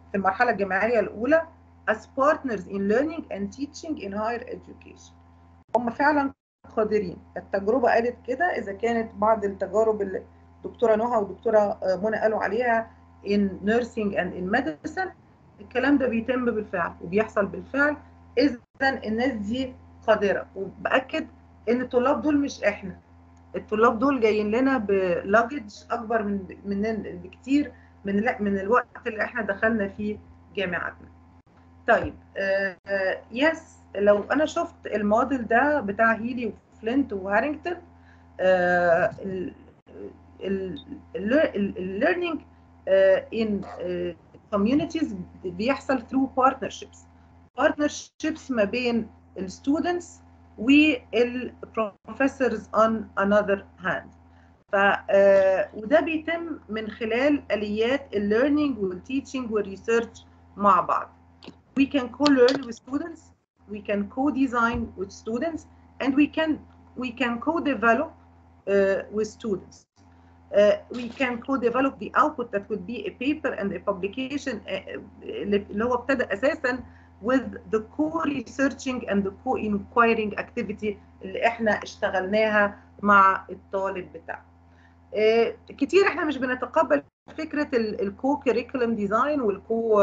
في المرحله الجامعيه الاولى as partners in learning and teaching in higher education هم فعلا قادرين التجربه قالت كده اذا كانت بعض التجارب اللي الدكتوره نهى والدكتوره منى قالوا عليها in nursing and in medicine الكلام ده بيتم بالفعل وبيحصل بالفعل اذا الناس دي قادره وباكد ان الطلاب دول مش احنا الطلاب دول جايين لنا بلاجج اكبر من من بكتير من من الوقت اللي احنا دخلنا فيه جامعتنا طيب آه آه يس لو انا شفت الموديل ده بتاع هيلي وفلينت وهارينجتون آه الليرنينج in communities بيحصل through partnerships partnerships ما بين الستودنتس والبروفيسورز on another hand ف وده بيتم من خلال اليات الليرنينج والتيتشنج والريسيرش مع بعض we can co-learn with students we can co-design with students and we can we can co-develop uh, with students uh, we can co-develop the output that would be a paper and a publication uh, اللي هو ابتدى اساسا with the co-researching and the co-inquiring activity اللي احنا اشتغلناها مع الطالب بتاعنا. اه كتير احنا مش بنتقبل فكره الكو كريكولم ديزاين والكو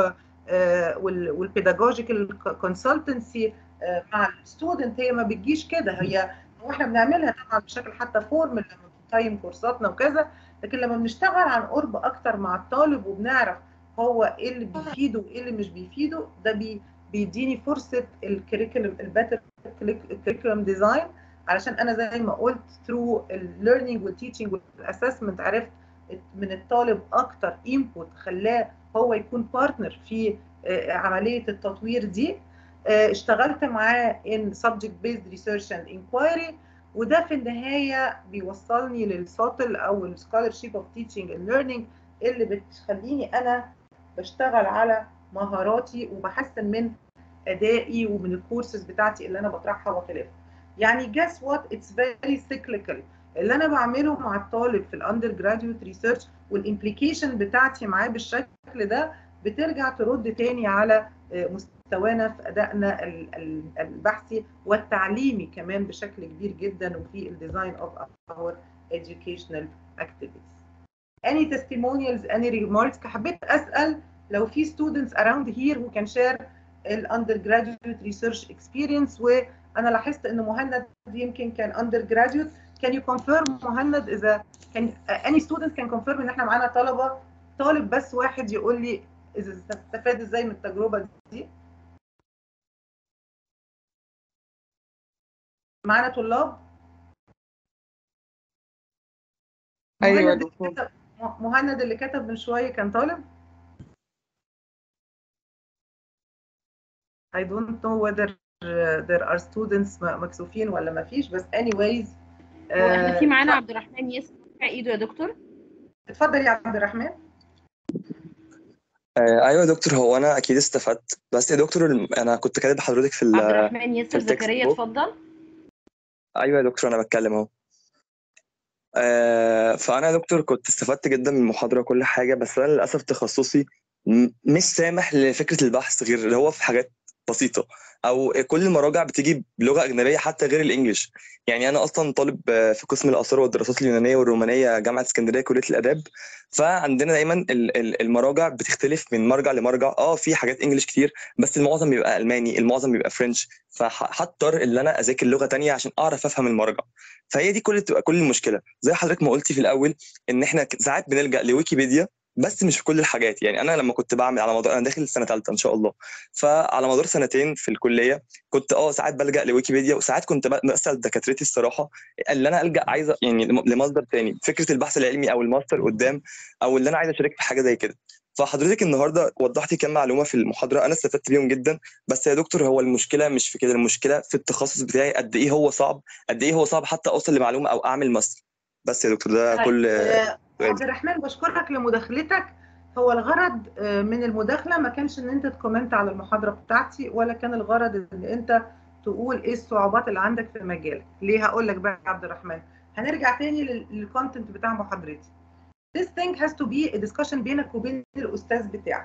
اه والبيداجوجيكال كونسلتنسي اه مع الستودنت هي ما بتجيش كده هي واحنا بنعملها طبعا بشكل حتى فورمال لما بنقيم كورساتنا وكذا لكن لما بنشتغل عن قرب اكتر مع الطالب وبنعرف هو ايه اللي بيفيده وايه اللي مش بيفيده ده بي بيديني فرصه الكريكولم الباتر كريكولم ديزاين علشان انا زي ما قلت ثرو الليرنينج والتيتشنج والاسسمنت عرفت من الطالب اكتر انبوت خلاه هو يكون بارتنر في عمليه التطوير دي اشتغلت معاه ان subject based research and inquiry وده في النهايه بيوصلني للسوتل او السكولرشيب اوف تيتشنج اند ليرنينج اللي بتخليني انا بشتغل على مهاراتي وبحسن من ادائي ومن الكورسز بتاعتي اللي انا بطرحها وخلافه يعني guess what it's very cyclical اللي انا بعمله مع الطالب في الاندر جراديويت ريسيرش والامبليكيشن بتاعتي معاه بالشكل ده بترجع ترد تاني على مستوانا في ادائنا البحثي والتعليمي كمان بشكل كبير جدا وفي الديزاين اوف اور educational activities. Any testimonials, any remarks حبيت اسال لو في students around here who can share undergraduate research experience وانا لاحظت ان مهند يمكن كان undergraduate can you confirm مهند اذا can any student can confirm ان احنا معانا طلبه طالب بس واحد يقول لي اذا استفاد ازاي من التجربه دي معانا طلاب ايوه دكتور مهند اللي كتب من شويه كان طالب I don't know whether there are students مكسوفين ولا ما فيش بس anyways هو احنا في معانا عبد الرحمن يسمع ايده يا دكتور اتفضل يا عبد الرحمن آه ايوه يا دكتور هو انا اكيد استفدت بس يا دكتور انا كنت كاتب حضرتك في عبد الرحمن ياسر زكريا اتفضل ايوه يا دكتور انا بتكلم اهو آه فانا يا دكتور كنت استفدت جدا من المحاضره وكل حاجه بس انا للاسف تخصصي مش سامح لفكره البحث غير اللي هو في حاجات بسيطه او كل المراجع بتيجي بلغه اجنبيه حتى غير الانجليش يعني انا اصلا طالب في قسم الاثار والدراسات اليونانيه والرومانيه جامعه اسكندريه كليه الاداب فعندنا دايما المراجع بتختلف من مرجع لمرجع اه في حاجات انجليش كتير بس المعظم بيبقى الماني المعظم بيبقى فرنش فهضطر ان انا اذاكر لغه تانية عشان اعرف افهم المرجع فهي دي كل تبقى كل المشكله زي حضرتك ما قلتي في الاول ان احنا ساعات بنلجا لويكيبيديا بس مش في كل الحاجات يعني انا لما كنت بعمل على مدار انا داخل سنه ثالثه ان شاء الله فعلى مدار سنتين في الكليه كنت اه ساعات بلجا لويكيبيديا وساعات كنت بسال دكاترتي الصراحه اللي انا الجا عايزه يعني لمصدر تاني فكره البحث العلمي او الماستر قدام او اللي انا عايز اشارك في حاجه زي كده فحضرتك النهارده وضحتي كام معلومه في المحاضره انا استفدت بيهم جدا بس يا دكتور هو المشكله مش في كده المشكله في التخصص بتاعي قد ايه هو صعب قد ايه هو صعب حتى اوصل لمعلومه او اعمل ماستر بس يا دكتور ده كل عبد الرحمن بشكرك لمداخلتك هو الغرض من المداخله ما كانش ان انت تكومنت على المحاضره بتاعتي ولا كان الغرض ان انت تقول ايه الصعوبات اللي عندك في مجالك ليه هقول لك بقى يا عبد الرحمن هنرجع تاني للكونتنت بتاع محاضرتي This thing has to be a discussion بينك وبين الاستاذ بتاعك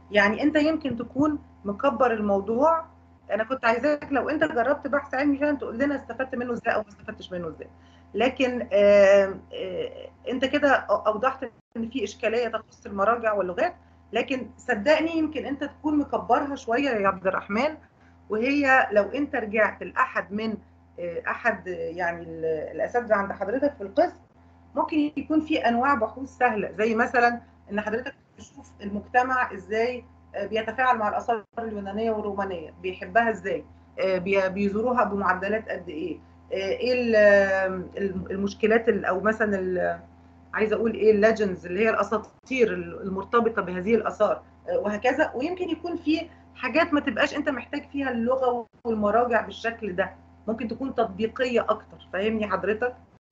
يعني انت يمكن تكون مكبر الموضوع انا كنت عايزاك لو انت جربت بحث علمي فعلا تقول لنا استفدت منه ازاي او ما استفدتش منه ازاي لكن آه، آه، انت كده اوضحت ان في اشكاليه تخص المراجع واللغات لكن صدقني يمكن انت تكون مكبرها شويه يا عبد الرحمن وهي لو انت رجعت لاحد من آه، احد يعني ال- الاساتذه عند حضرتك في القسم ممكن يكون في انواع بحوث سهله زي مثلا ان حضرتك تشوف المجتمع ازاي آه، بيتفاعل مع الاثار اليونانيه والرومانيه بيحبها ازاي آه، بي- بيزوروها بمعدلات قد ايه آه، ايه ال- ال- المشكلات ال- او مثلا ال- عايزه اقول ايه الليجندز اللي هي الاساطير المرتبطه بهذه الاثار آه، وهكذا ويمكن يكون في حاجات ما تبقاش انت محتاج فيها اللغه والمراجع بالشكل ده ممكن تكون تطبيقيه اكتر فاهمني حضرتك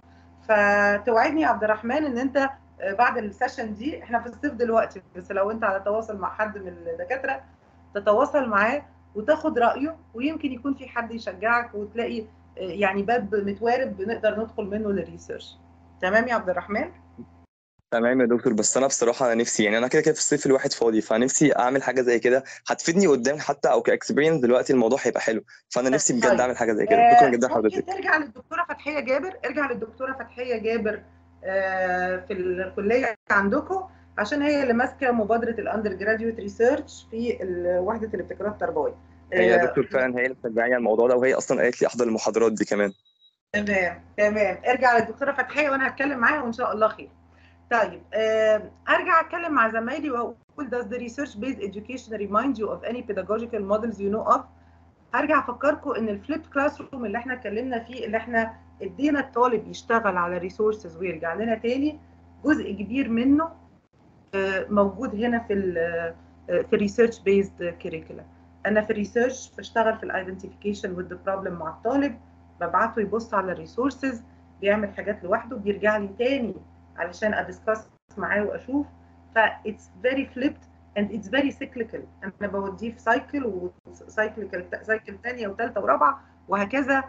فتوعدني يا عبد الرحمن ان انت آه، بعد السيشن دي احنا في الصيف دلوقتي بس لو انت على تواصل مع حد من الدكاتره تتواصل معاه وتاخد رايه ويمكن يكون في حد يشجعك وتلاقي آه، يعني باب متوارب بنقدر ندخل منه للريسيرش تمام يا عبد الرحمن تمام يا دكتور بس انا بصراحه انا نفسي يعني انا كده كده في الصيف الواحد فاضي فنفسي اعمل حاجه زي كده هتفيدني قدام حتى او كاكسبيرينس دلوقتي الموضوع هيبقى حلو فانا نفسي بجد طيب. اعمل حاجه زي كده آه، شكرا جدا ممكن حضرتك ترجع للدكتوره فتحيه جابر ارجع للدكتوره فتحيه جابر آه، في الكليه عندكم عشان هي اللي ماسكه مبادره الاندر جراديويت ريسيرش في ال- وحده الابتكارات التربويه هي يا آه، دكتور فعلا هي اللي بتشجعني على الموضوع ده وهي اصلا قالت لي احضر المحاضرات دي كمان تمام تمام ارجع للدكتوره فتحيه وانا هتكلم معاها وان شاء الله خير طيب آه، ارجع اتكلم مع زمايلي واقول does the research based education remind you of any pedagogical models you know of هرجع افكركم ان الفليب كلاس روم اللي احنا اتكلمنا فيه اللي احنا ادينا الطالب يشتغل على ريسورسز ويرجع لنا تاني جزء كبير منه آه، موجود هنا في ال في الريسيرش بيزد كريكولا انا في الريسيرش بشتغل في الايدنتيفيكيشن وذ بروبلم مع الطالب ببعته يبص على الريسورسز بيعمل حاجات لوحده بيرجع لي تاني علشان ادسكاس معاه واشوف ف it's very flipped and it's very cyclical انا بوديه في سايكل وسايكل سايكل ثانيه وثالثه ورابعه وهكذا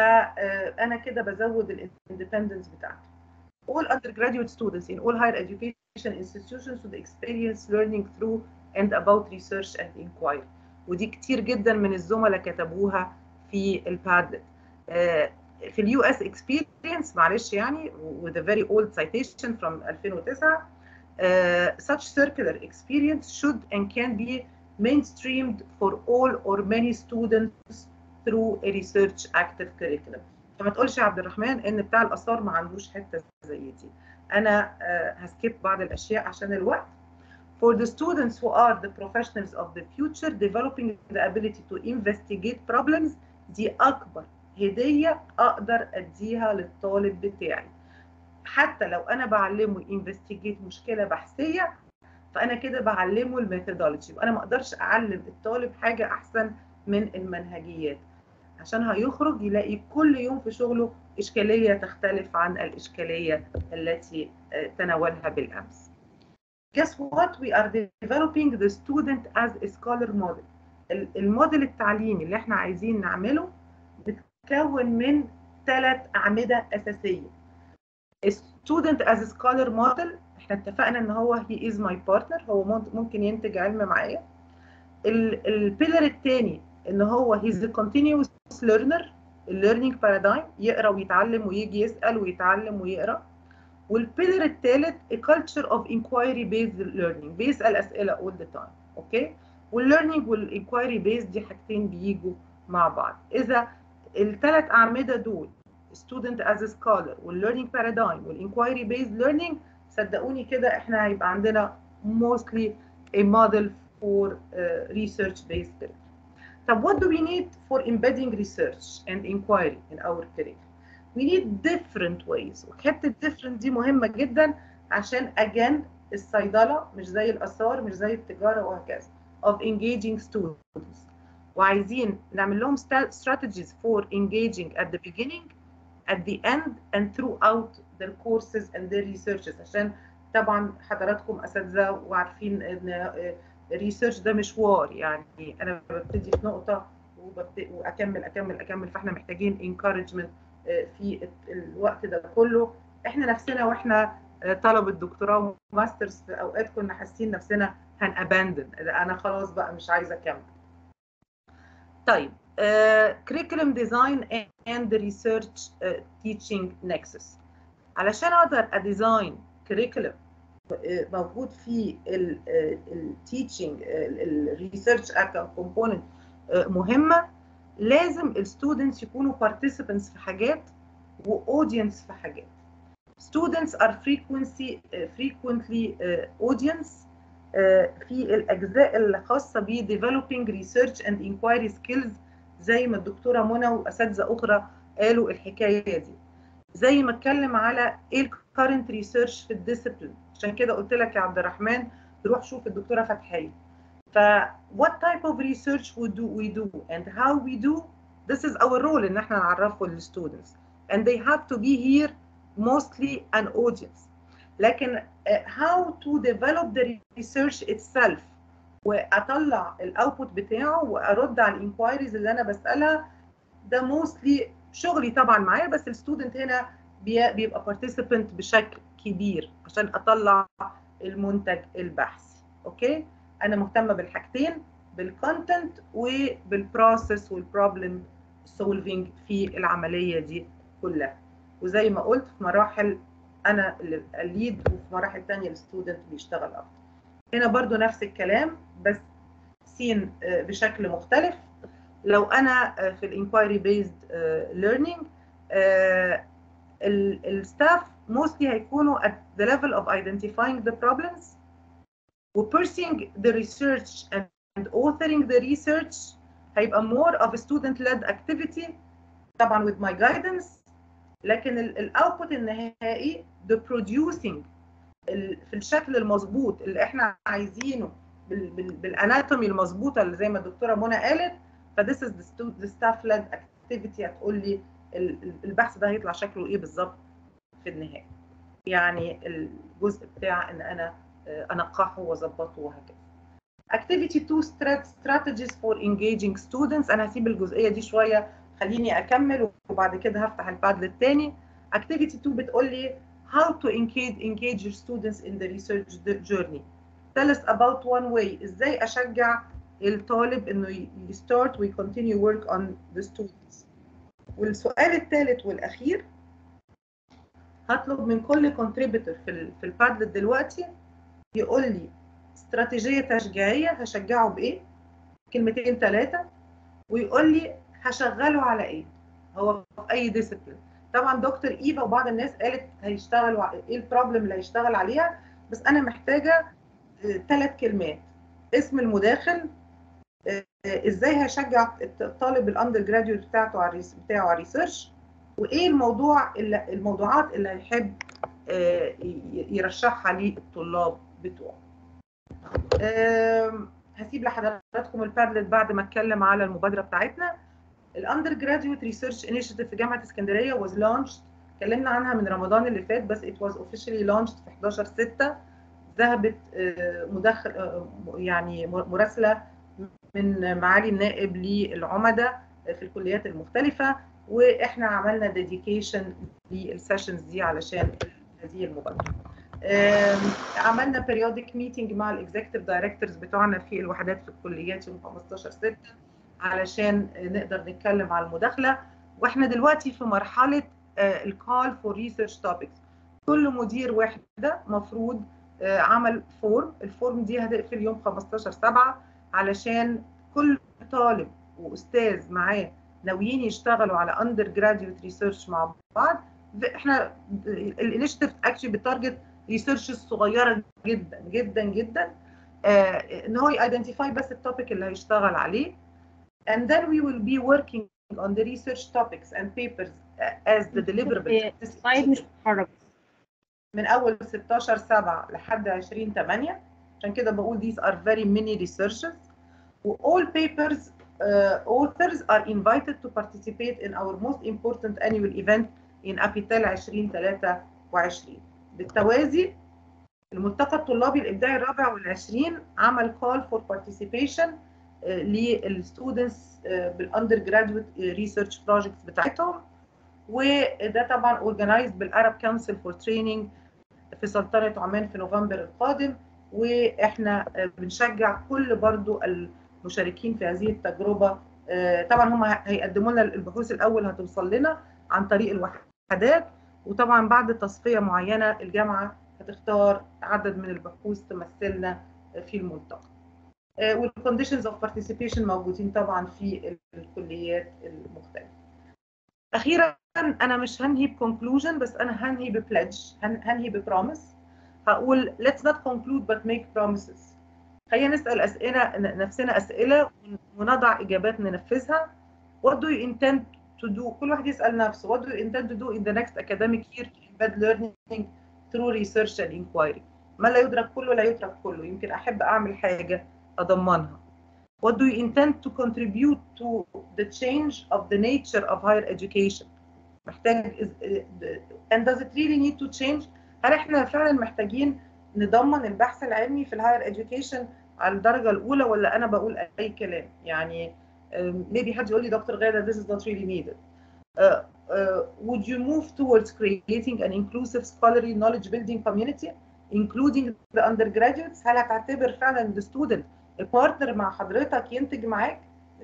فانا كده بزود الاندبندنس بتاعته all undergraduate students in all higher education institutions should experience learning through and about research and inquiry ودي كتير جدا من الزملاء كتبوها في البادلت في اليو اس experience معلش يعني with a very old citation from 2009 uh, such circular experience should and can be mainstreamed for all or many students through a research active curriculum فما تقولش يا عبد الرحمن ان بتاع الاثار ما عندوش حته زي دي انا uh, هسكيب بعض الاشياء عشان الوقت For the students who are the professionals of the future, developing the ability to investigate problems دي أكبر هدية أقدر أديها للطالب بتاعي. حتى لو أنا بعلمه investigate مشكلة بحثية فأنا كده بعلمه الميثودولوجي وأنا ما أقدرش أعلم الطالب حاجة أحسن من المنهجيات. عشان هيخرج يلاقي كل يوم في شغله إشكالية تختلف عن الإشكالية التي تناولها بالأمس. Guess what? We are developing the student as a scholar model. الموديل التعليمي اللي احنا عايزين نعمله بتكون من ثلاث أعمدة أساسية. student as a scholar model احنا اتفقنا ان هو he is my partner هو ممكن ينتج علم معايا. البيلر الثاني ان هو he's a continuous learner الليرنينج بارادايم يقرا ويتعلم ويجي يسال ويتعلم ويقرا والبيلر الثالث a culture of inquiry based learning بيسال اسئله all the time اوكي والليرنينج والانكوايري بيز دي حاجتين بيجوا مع بعض اذا الثلاث اعمده دول student as a scholar والlearning paradigm والinquiry based learning صدقوني كده احنا هيبقى عندنا mostly a model for uh, research based curriculum. طب what do we need for embedding research and inquiry in our curriculum? We need different ways وحته different دي مهمه جدا عشان again الصيدله مش زي الاثار مش زي التجاره وهكذا of engaging students وعايزين نعمل لهم strategies for engaging at the beginning at the end and throughout their courses and their researches عشان طبعا حضراتكم اساتذه وعارفين ان الريسيرش ده مشوار يعني انا ببتدي في نقطه وببتدي واكمل اكمل اكمل فاحنا محتاجين encouragement في الوقت ده كله احنا نفسنا واحنا طلبه دكتوراه وماسترز في اوقات كنا حاسين نفسنا هناباندن انا خلاص بقى مش عايزه اكمل طيب curriculum design and the research uh, teaching nexus علشان اقدر اديزاين curriculum موجود في التيتشنج الريسيرش كومبوننت مهمه لازم الستودنتس يكونوا participants في حاجات واودينس في حاجات students are frequency uh, frequently uh, audience uh, في الاجزاء الخاصه ب developing research and inquiry skills زي ما الدكتوره منى واساتذه اخرى قالوا الحكايه دي زي ما اتكلم على ايه الكارنت ريسيرش في الديسيبلين عشان كده قلت لك يا عبد الرحمن تروح شوف الدكتوره فتحيه ف what type of research we do we do and how we do this is our role ان احنا نعرفه للستودنتس and they have to be here mostly an audience لكن uh, how to develop the research itself واطلع الاوتبوت بتاعه وارد على الانكوايريز اللي انا بسالها ده موستلي شغلي طبعا معايا بس الستودنت هنا بيبقى بارتيسيبنت بشكل كبير عشان اطلع المنتج البحثي اوكي انا مهتمه بالحاجتين بالكونتنت وبالبروسيس والبروبلم سولفينج في العمليه دي كلها وزي ما قلت في مراحل انا الليد وفي مراحل ثانيه الستودنت بيشتغل اكتر هنا برضو نفس الكلام بس سين بشكل مختلف لو انا في الانكوايري بيزد ليرنينج الستاف موستلي هيكونوا at the level of identifying the problems و pursuing the research and authoring the research هيبقى more of a student led activity طبعا with my guidance لكن الاوتبوت النهائي the producing في الشكل المظبوط اللي احنا عايزينه بالاناتومي المظبوطه اللي زي ما الدكتوره منى قالت فذس از ذا ستاف ليد اكتيفيتي هتقول لي البحث ده هيطلع شكله ايه بالظبط في النهايه يعني الجزء بتاع ان انا انقحه واظبطه وهكذا activity 2 strategies for engaging students انا هسيب الجزئيه دي شويه خليني اكمل وبعد كده هفتح الباد للتاني activity 2 بتقول لي how to engage engage your students in the research journey tell us about one way ازاي اشجع الطالب انه يستارت ويكونتينيو work on the students والسؤال الثالث والاخير هطلب من كل كونتريبيتور في ال في البادلت دلوقتي يقول لي استراتيجيه تشجيعيه هشجعه بايه كلمتين ثلاثه ويقول لي هشغله على ايه هو في اي ديسيبلين طبعا دكتور ايفا وبعض الناس قالت هيشتغلوا ايه البروبلم اللي هيشتغل عليها بس انا محتاجه ثلاث كلمات اسم المداخل ازاي هشجع الطالب الاندر جراديوت بتاعته على بتاعه على الريسيرش وايه الموضوع اللي الموضوعات اللي هيحب يرشحها للطلاب بتوعه هسيب لحضراتكم البادلت بعد ما اتكلم على المبادره بتاعتنا الاندر جراديوت ريسيرش انيشيتيف في جامعه اسكندريه واز لانشد اتكلمنا عنها من رمضان اللي فات بس ات واز اوفيشلي لانشد في 11 6 ذهبت مدخل يعني مراسله من معالي النائب للعمدة في الكليات المختلفة واحنا عملنا ديديكيشن للسيشنز دي علشان هذه المبادرة. عملنا بيريودك ميتنج مع الاكزيكتيف دايركتورز بتوعنا في الوحدات في الكليات يوم 15 6 علشان نقدر نتكلم على المداخله واحنا دلوقتي في مرحله الكول فور ريسيرش توبكس كل مدير وحده مفروض عمل فورم الفورم دي هتقفل يوم 15 7 علشان كل طالب واستاذ معاه ناويين يشتغلوا على اندر جراديويت ريسيرش مع بعض احنا الانيشيتيف اكشلي بتارجت ريسيرش صغيره جدا جدا جدا آه ان هو يايدنتيفاي بس التوبيك اللي هيشتغل عليه and then we will be working on the research topics and papers as the deliverables السلايد مش متحرك من اول 16 7 لحد 20 8 عشان كده بقول these are very many researches و all papers uh, authors are invited to participate in our most important annual event in Apital 2023 بالتوازي الملتقى الطلابي الابداعي الرابع والعشرين عمل call for participation uh, للستودنتس uh, بالاندر جراديويت ريسيرش بروجكتس بتاعتهم وده طبعا organized بالارب كونسل فور تريننج في سلطنه عمان في نوفمبر القادم واحنا بنشجع كل برضو المشاركين في هذه التجربه طبعا هم هيقدموا لنا البحوث الاول هتوصل لنا عن طريق الوحدات وطبعا بعد تصفيه معينه الجامعه هتختار عدد من البحوث تمثلنا في الملتقى والكونديشنز اوف بارتيسيبيشن موجودين طبعا في الكليات المختلفه اخيرا انا مش هنهي بكونكلوجن بس انا هنهي ببليدج هنهي ببروميس هقول let's not conclude but make promises خلينا نسال اسئله نفسنا اسئله ونضع اجابات ننفذها what do you intend to do كل واحد يسال نفسه what do you intend to do in the next academic year to embed learning through research and inquiry ما لا يدرك كله لا يترك كله يمكن احب اعمل حاجه اضمنها what do you intend to contribute to the change of the nature of higher education محتاج and does it really need to change هل احنا فعلا محتاجين نضمن البحث العلمي في الهاير education على الدرجه الاولى ولا انا بقول اي كلام يعني maybe حد يقول لي دكتور غاده this is not really needed uh, uh, would you move towards creating an inclusive scholarly knowledge building community including the undergraduates هل هتعتبر فعلا the student بارتنر مع حضرتك ينتج معاك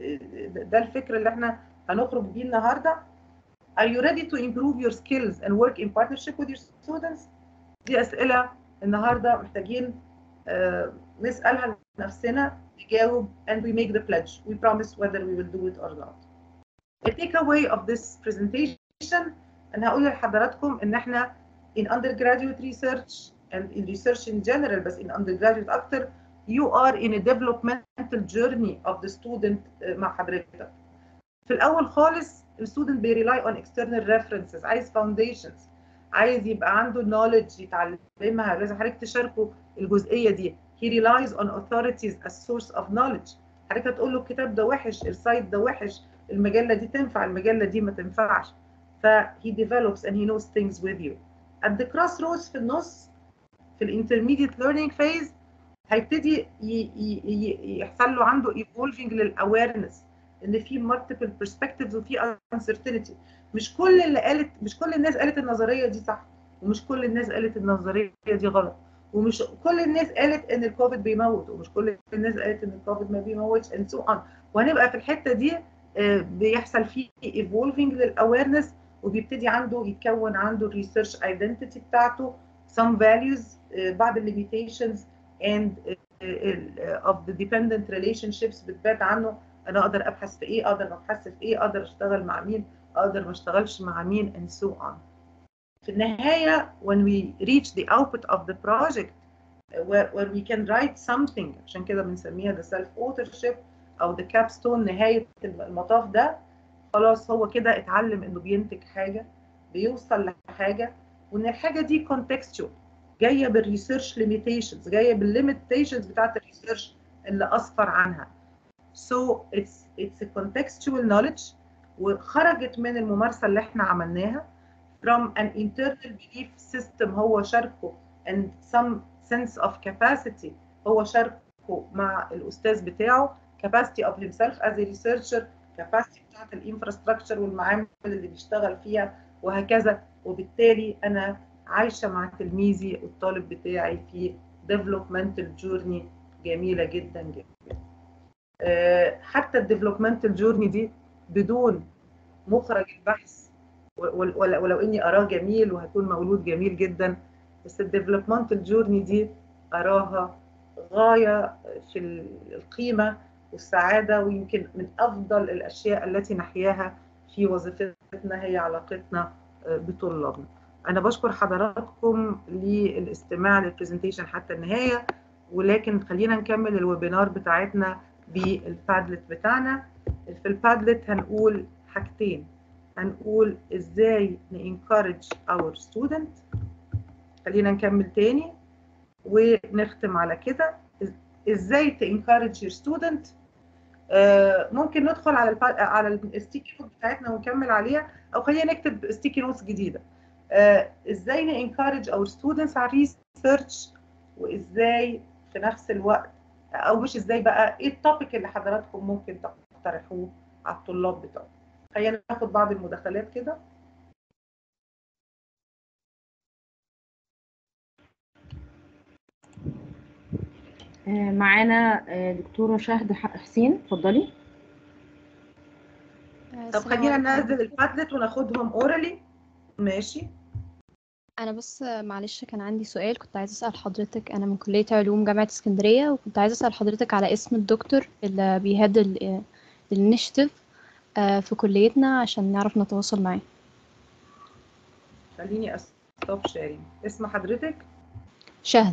ده الفكر اللي احنا هنخرج بيه النهارده Are you ready to improve your skills and work in partnership with your students؟ دي أسئلة النهاردة محتاجين uh, نسألها لنفسنا نجاوب and we make the pledge. We promise whether we will do it or not. The takeaway of this presentation أنا هقول لحضراتكم إن إحنا in undergraduate research and in research in general بس in undergraduate أكتر you are in a developmental journey of the student مع حضرتك. في الأول خالص الستودنت بيريلاي on external references عايز foundations عايز يبقى عنده knowledge يتعلمها لازم حضرتك تشاركوا الجزئية دي he relies on authorities as source of knowledge حضرتك هتقول له الكتاب ده وحش السايت ده وحش المجلة دي تنفع المجلة دي ما تنفعش ف he develops and he knows things with you at the crossroads في النص في الانترميديت learning phase هيبتدي يحصل له عنده evolving للاويرنس ان في multiple perspectives وفي uncertainty مش كل اللي قالت مش كل الناس قالت النظريه دي صح ومش كل الناس قالت النظريه دي غلط ومش كل الناس قالت ان الكوفيد بيموت ومش كل الناس قالت ان الكوفيد ما بيموتش and so on وهنبقى في الحته دي بيحصل فيه evolving للاويرنس وبيبتدي عنده يتكون عنده الريسيرش ايدنتيتي بتاعته some values بعض limitations and of the dependent relationships بتبات عنه انا اقدر ابحث في ايه اقدر ابحث في ايه اقدر اشتغل مع مين اقدر ما اشتغلش مع مين and so on في النهايه when we reach the output of the project where, where we can write something عشان كده بنسميها the self authorship او the capstone نهايه المطاف ده خلاص هو كده اتعلم انه بينتج حاجه بيوصل لحاجه وان الحاجه دي contextual جايه بالريسيرش ليميتيشنز جايه بالليميتيشنز بتاعت الريسيرش اللي اسفر عنها so it's it's a contextual knowledge وخرجت من الممارسه اللي احنا عملناها from an internal belief system هو شاركه and some sense of capacity هو شاركه مع الاستاذ بتاعه capacity of himself as a researcher capacity بتاعت الانفراستراكشر والمعامل اللي بيشتغل فيها وهكذا وبالتالي انا عايشه مع تلميذي الطالب بتاعي في developmental journey جميله جدا جدا حتى الديفلوبمنتال جورني دي بدون مخرج البحث ولو اني اراه جميل وهيكون مولود جميل جدا بس الديفلوبمنتال جورني دي اراها غايه في القيمه والسعاده ويمكن من افضل الاشياء التي نحياها في وظيفتنا هي علاقتنا بطلابنا. انا بشكر حضراتكم للاستماع للبرزنتيشن حتى النهايه ولكن خلينا نكمل الويبينار بتاعتنا بالبادلت بتاعنا في البادلت هنقول حاجتين هنقول ازاي نencourage our student خلينا نكمل تاني ونختم على كده ازاي تencourage your student آه ممكن ندخل على الب... على الستيكي نوت بتاعتنا ونكمل عليها او خلينا نكتب ستيكي نوتس جديده آه ازاي نencourage our students على الريسيرش وازاي في نفس الوقت او مش ازاي بقى ايه التوبيك اللي حضراتكم ممكن تقترحوه على الطلاب بتوعكم خلينا ناخد بعض المداخلات كده آه، معانا آه، دكتورة شهد ح- حسين اتفضلي طب السلام خلينا عليكم ننزل البادلت وناخدهم اورالي ماشي انا بس معلش كان عندي سؤال كنت عايزه اسال حضرتك انا من كليه علوم جامعه اسكندريه وكنت عايزه اسال حضرتك على اسم الدكتور اللي بيهد الانشيتيف في كليتنا عشان نعرف نتواصل معاه خليني ستوب شيرنج اسم حضرتك شهد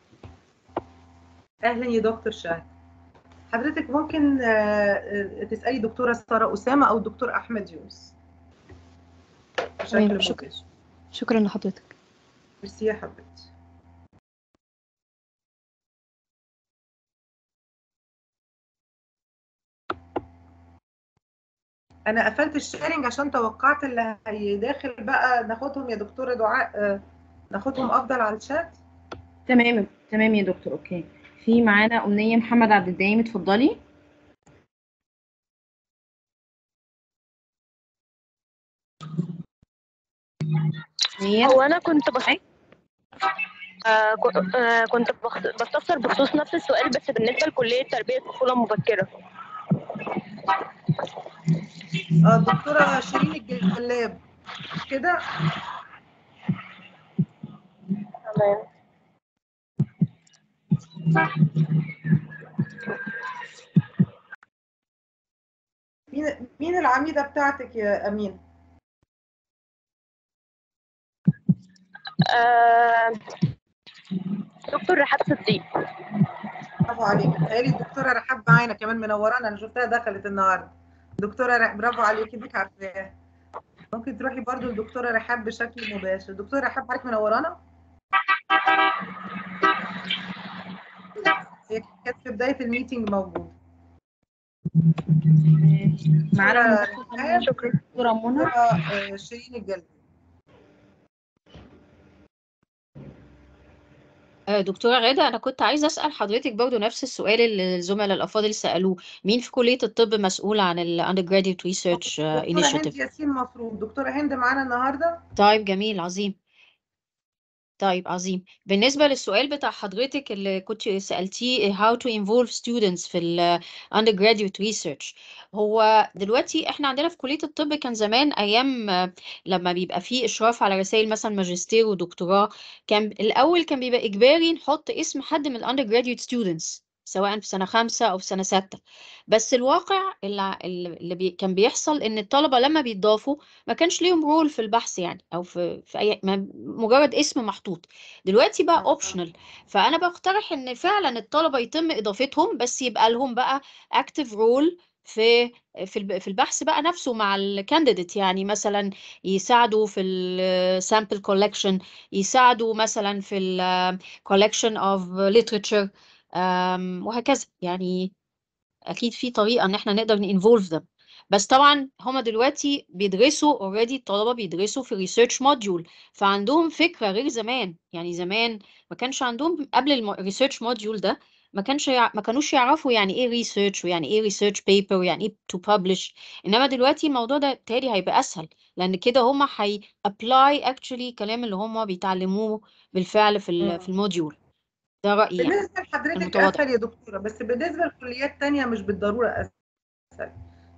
اهلا يا دكتور شهد حضرتك ممكن آه، آه، تسالي دكتوره ساره اسامه او الدكتور احمد يونس تمام، بشكل شكرا. مباشر شكرا لحضرتك ميرسي يا حبيبتي انا قفلت الشيرنج عشان توقعت اللي هيداخل بقى ناخدهم يا دكتوره دعاء آه، ناخدهم افضل على الشات تمام تمام يا دكتور اوكي في معانا أمنية محمد عبد الدايم اتفضلي أمنية هو انا كنت بخ... آه كو- آه كنت بخ... بستفسر بخصوص نفس السؤال بس بالنسبه لكليه تربيه الطفوله المبكره اه الدكتوره شيرين الجلاب مش كده تمام مين مين العميده بتاعتك يا امين آه دكتور رحاب صديق برافو عليك بتهيألي الدكتوره رحاب معانا كمان منورانا انا شفتها دخلت النهارده دكتوره رح... برافو عليكي انك عارفاها ممكن تروحي برضو للدكتوره رحاب بشكل مباشر دكتوره رحاب عليك منورانا هي كانت في بدايه الميتنج موجوده معانا دكتورة المدرسة رحاب شكرا دكتورة منى دكتوره آه، شيرين الجلد آه، دكتورة غادة أنا كنت عايزة أسأل حضرتك برضو نفس السؤال اللي الزملاء الأفاضل سألوه مين في كلية الطب مسؤول عن ال Undergraduate Research آه، دكتوره هند Initiative ياسين مفروض دكتوره هند معانا النهارده طيب جميل عظيم طيب عظيم بالنسبة للسؤال بتاع حضرتك اللي كنت سألتيه how to involve students في ال undergraduate research هو دلوقتي احنا عندنا في كلية الطب كان زمان أيام آه، لما بيبقى فيه إشراف على رسائل مثلا ماجستير ودكتوراه كان الأول كان بيبقى إجباري نحط اسم حد من ال undergraduate students سواء في سنة خمسة أو في سنة ستة بس الواقع اللي, اللي بي كان بيحصل إن الطلبة لما بيتضافوا ما كانش ليهم رول في البحث يعني او في في اي ما- مجرد اسم محطوط دلوقتي بقى اوبشنال فانا بقترح ان فعلا الطلبه يتم اضافتهم بس يبقى لهم بقى اكتف رول في في الب- في البحث بقى نفسه مع الكانديديت يعني مثلا يساعدوا في السامبل كولكشن يساعدوا مثلا في الكولكشن اوف literature أم، وهكذا يعني اكيد في طريقه ان احنا نقدر نinvolve them بس طبعا هما دلوقتي بيدرسوا اوريدي الطلبه بيدرسوا في ريسيرش موديول فعندهم فكره غير زمان يعني زمان ما كانش عندهم قبل الريسيرش موديول ده ما كانش يع... ما كانوش يعرفوا يعني ايه ريسيرش ويعني ايه ريسيرش بيبر ويعني ايه تو ببلش انما دلوقتي الموضوع ده تالي هيبقى اسهل لان كده هما هي apply actually الكلام اللي هما بيتعلموه بالفعل في ال... في الموديول ده رايي يعني بالنسبه لحضرتك المتواضع اسهل يا دكتوره بس بالنسبه لكليات تانية مش بالضروره اسهل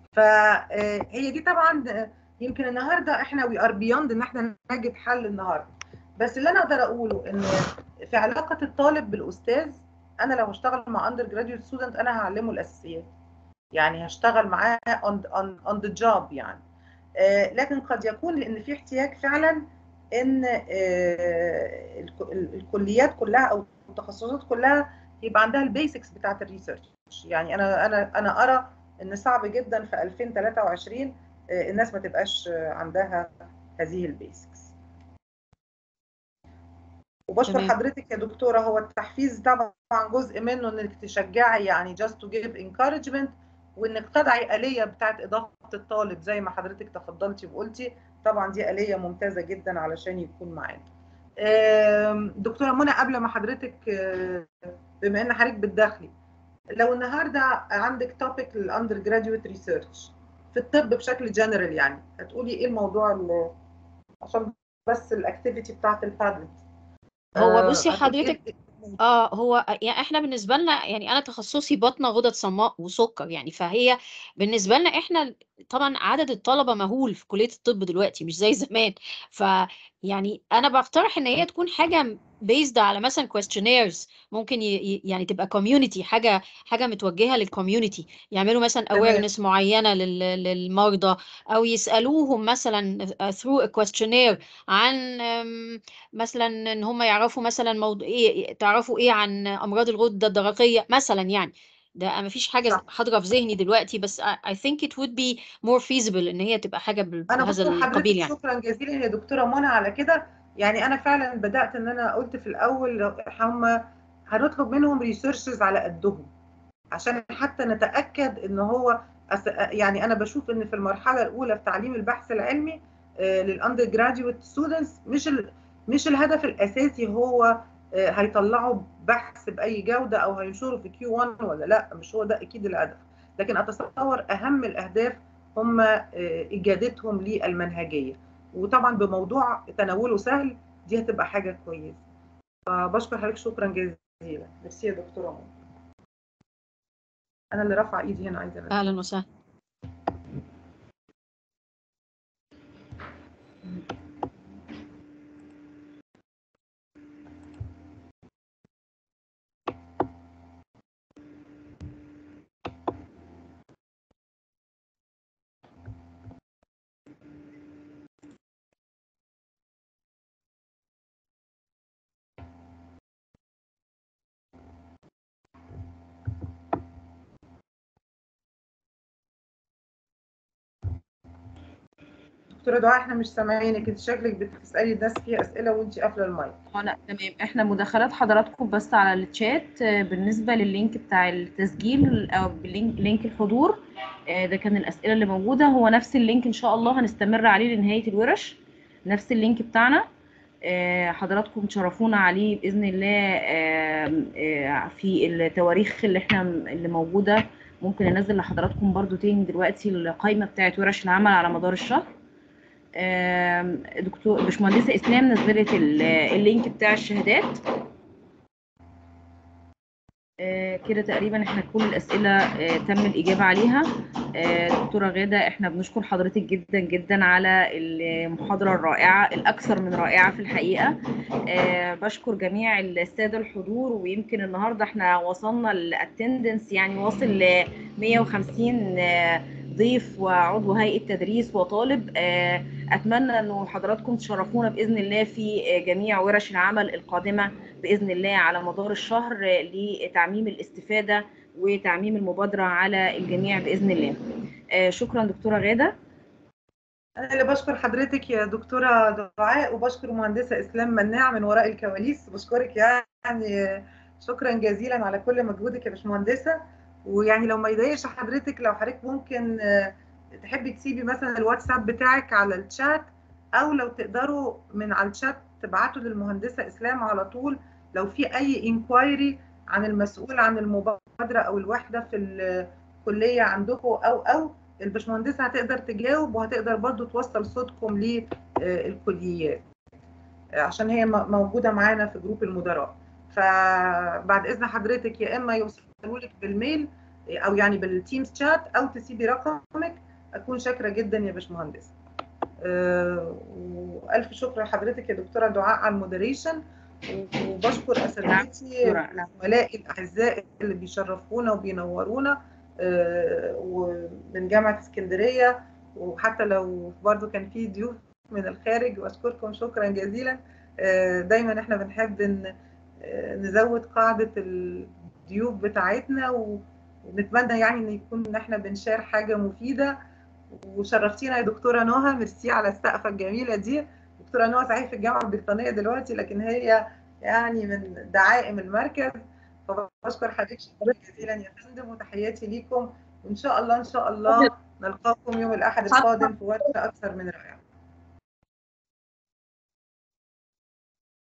فهي دي طبعا آه، يمكن النهارده احنا وي ار بيوند ان احنا نجد حل النهارده بس اللي انا اقدر اقوله ان في علاقه الطالب بالاستاذ انا لو هشتغل مع اندر جراديويت ستودنت انا هعلمه الاساسيات يعني هشتغل معاه on on on the job يعني آه، لكن قد يكون لان في احتياج فعلا ان آه، الك- ال- الكليات كلها او التخصصات كلها يبقى عندها البيسكس بتاعت الريسيرش يعني انا انا انا ارى ان صعب جدا في 2023 آه، الناس ما تبقاش آه، عندها هذه البيسكس وبشكر تمام حضرتك يا دكتوره هو التحفيز طبعا جزء منه انك تشجعي يعني just to give encouragement وانك تضعي آلية بتاعت إضافة الطالب زي ما حضرتك تفضلتي وقلتي طبعا دي آلية ممتازة جدا علشان يكون معانا. آم، دكتورة منى قبل ما حضرتك آه، بما ان حضرتك بتدخلي لو النهارده عندك توبيك للاندر جراديويت ريسيرش في الطب بشكل جنرال يعني هتقولي ايه الموضوع اللي عشان بس الاكتيفيتي بتاعت البادلت هو بصي هتقولي حضرتك ايه اه هو يعني احنا بالنسبه لنا يعني انا تخصصي بطنه غدد صماء وسكر يعني فهي بالنسبه لنا احنا طبعا عدد الطلبه مهول في كليه الطب دلوقتي مش زي زمان ف يعني انا بقترح ان هي تكون حاجه بيزد على مثلا questionnaires ممكن ي... ي- يعني تبقى community حاجه حاجه متوجهه للكوميونتي يعملوا مثلا تمام awareness معينه لل... للمرضى او يسالوهم مثلا through a questionnaire عن أم، مثلا ان هم يعرفوا مثلا موضوع ايه تعرفوا ايه عن امراض الغده الدرقيه مثلا يعني ده ما فيش حاجه صح حاضره في ذهني دلوقتي بس I I think it would be more feasible ان هي تبقى حاجه بال- انا بهذا بشكر القبيل حضرتك يعني شكرا جزيلا يا دكتوره منى على كده يعني انا فعلا بدات ان انا قلت في الاول لو هم هنطلب منهم ريسيرشز على قدهم عشان حتى نتاكد ان هو أس... يعني انا بشوف ان في المرحله الاولى في تعليم البحث العلمي للاندر جراديويت ستودنتس مش ال... مش الهدف الاساسي هو آه، هيطلعوا بحث باي جوده او هينشروا في كيو 1 ولا لا مش هو ده اكيد الهدف لكن اتصور اهم الاهداف هم آه، اجادتهم للمنهجيه وطبعا بموضوع تناوله سهل دي هتبقى حاجه كويسه فبشكر حضرتك شكرا جزيلا ميرسي يا دكتوره منى انا اللي رافعه ايدي هنا عايزه أنزل. اهلا وسهلا دكتوره دعاء احنا مش سامعينك انت شكلك بتسالي الناس فيها اسئله وانت قافله المايك اه لا تمام احنا مداخلات حضراتكم بس على الشات آه، بالنسبه لللينك بتاع التسجيل او باللينك لينك الحضور آه، ده كان الاسئله اللي موجوده هو نفس اللينك ان شاء الله هنستمر عليه لنهايه الورش نفس اللينك بتاعنا آه، حضراتكم تشرفونا عليه باذن الله آه، آه، في التواريخ اللي احنا اللي موجوده ممكن انزل لحضراتكم برضو تاني دلوقتي القائمه بتاعت ورش العمل على مدار الشهر آم، دكتور باشمهندسه اسلام نزلت ال- اللينك بتاع الشهادات آه، كده تقريبا احنا كل الاسئله آه، تم الاجابه عليها آه، دكتوره غاده احنا بنشكر حضرتك جدا جدا على المحاضره الرائعه الاكثر من رائعه في الحقيقه آه، بشكر جميع الساده الحضور ويمكن النهارده احنا وصلنا الاتندنس يعني واصل ل 150 آه، ضيف وعضو هيئه تدريس وطالب آه، اتمنى انه حضراتكم تشرفونا باذن الله في آه، جميع ورش العمل القادمه باذن الله على مدار الشهر آه، لتعميم الاستفاده وتعميم المبادره على الجميع باذن الله آه، شكرا دكتوره غاده انا اللي بشكر حضرتك يا دكتوره دعاء وبشكر مهندسه اسلام مناع من وراء الكواليس بشكرك يعني شكرا جزيلا على كل مجهودك يا باشمهندسه ويعني لو ما يضايقش حضرتك لو حضرتك ممكن آه، تحبي تسيبي مثلا الواتساب بتاعك على الشات او لو تقدروا من على الشات تبعتوا للمهندسه اسلام على طول لو في اي انكوايري عن المسؤول عن المبادره او الوحده في الكليه عندكم او او الباشمهندسه هتقدر تجاوب وهتقدر برضو توصل صوتكم للكليات عشان هي م- موجوده معانا في جروب المدراء فبعد اذن حضرتك يا اما يوصلوا لك بالميل او يعني بالتيمز شات او تسيبي رقمك اكون شاكره جدا يا باشمهندس آه، والف شكر لحضرتك يا دكتوره دعاء على المودريشن وبشكر اساتذتي دكتورة، نعم. وزملائي الاعزاء اللي بيشرفونا وبينورونا آه، ومن جامعه اسكندريه وحتى لو برضو كان في ضيوف من الخارج واشكركم شكرا جزيلا آه، دايما احنا بنحب ان آه، نزود قاعده الضيوف بتاعتنا و- ونتمنى يعني ان يكون ان احنا بنشار حاجه مفيده وشرفتينا يا دكتوره نهى ميرسي على السقفه الجميله دي دكتوره نهى صحيح في الجامعه البريطانيه دلوقتي لكن هي يعني من دعائم المركز فبشكر حضرتك شكرا جزيلا يا فندم وتحياتي ليكم وان شاء الله ان شاء الله نلقاكم يوم الاحد القادم في ورشه اكثر من رائعه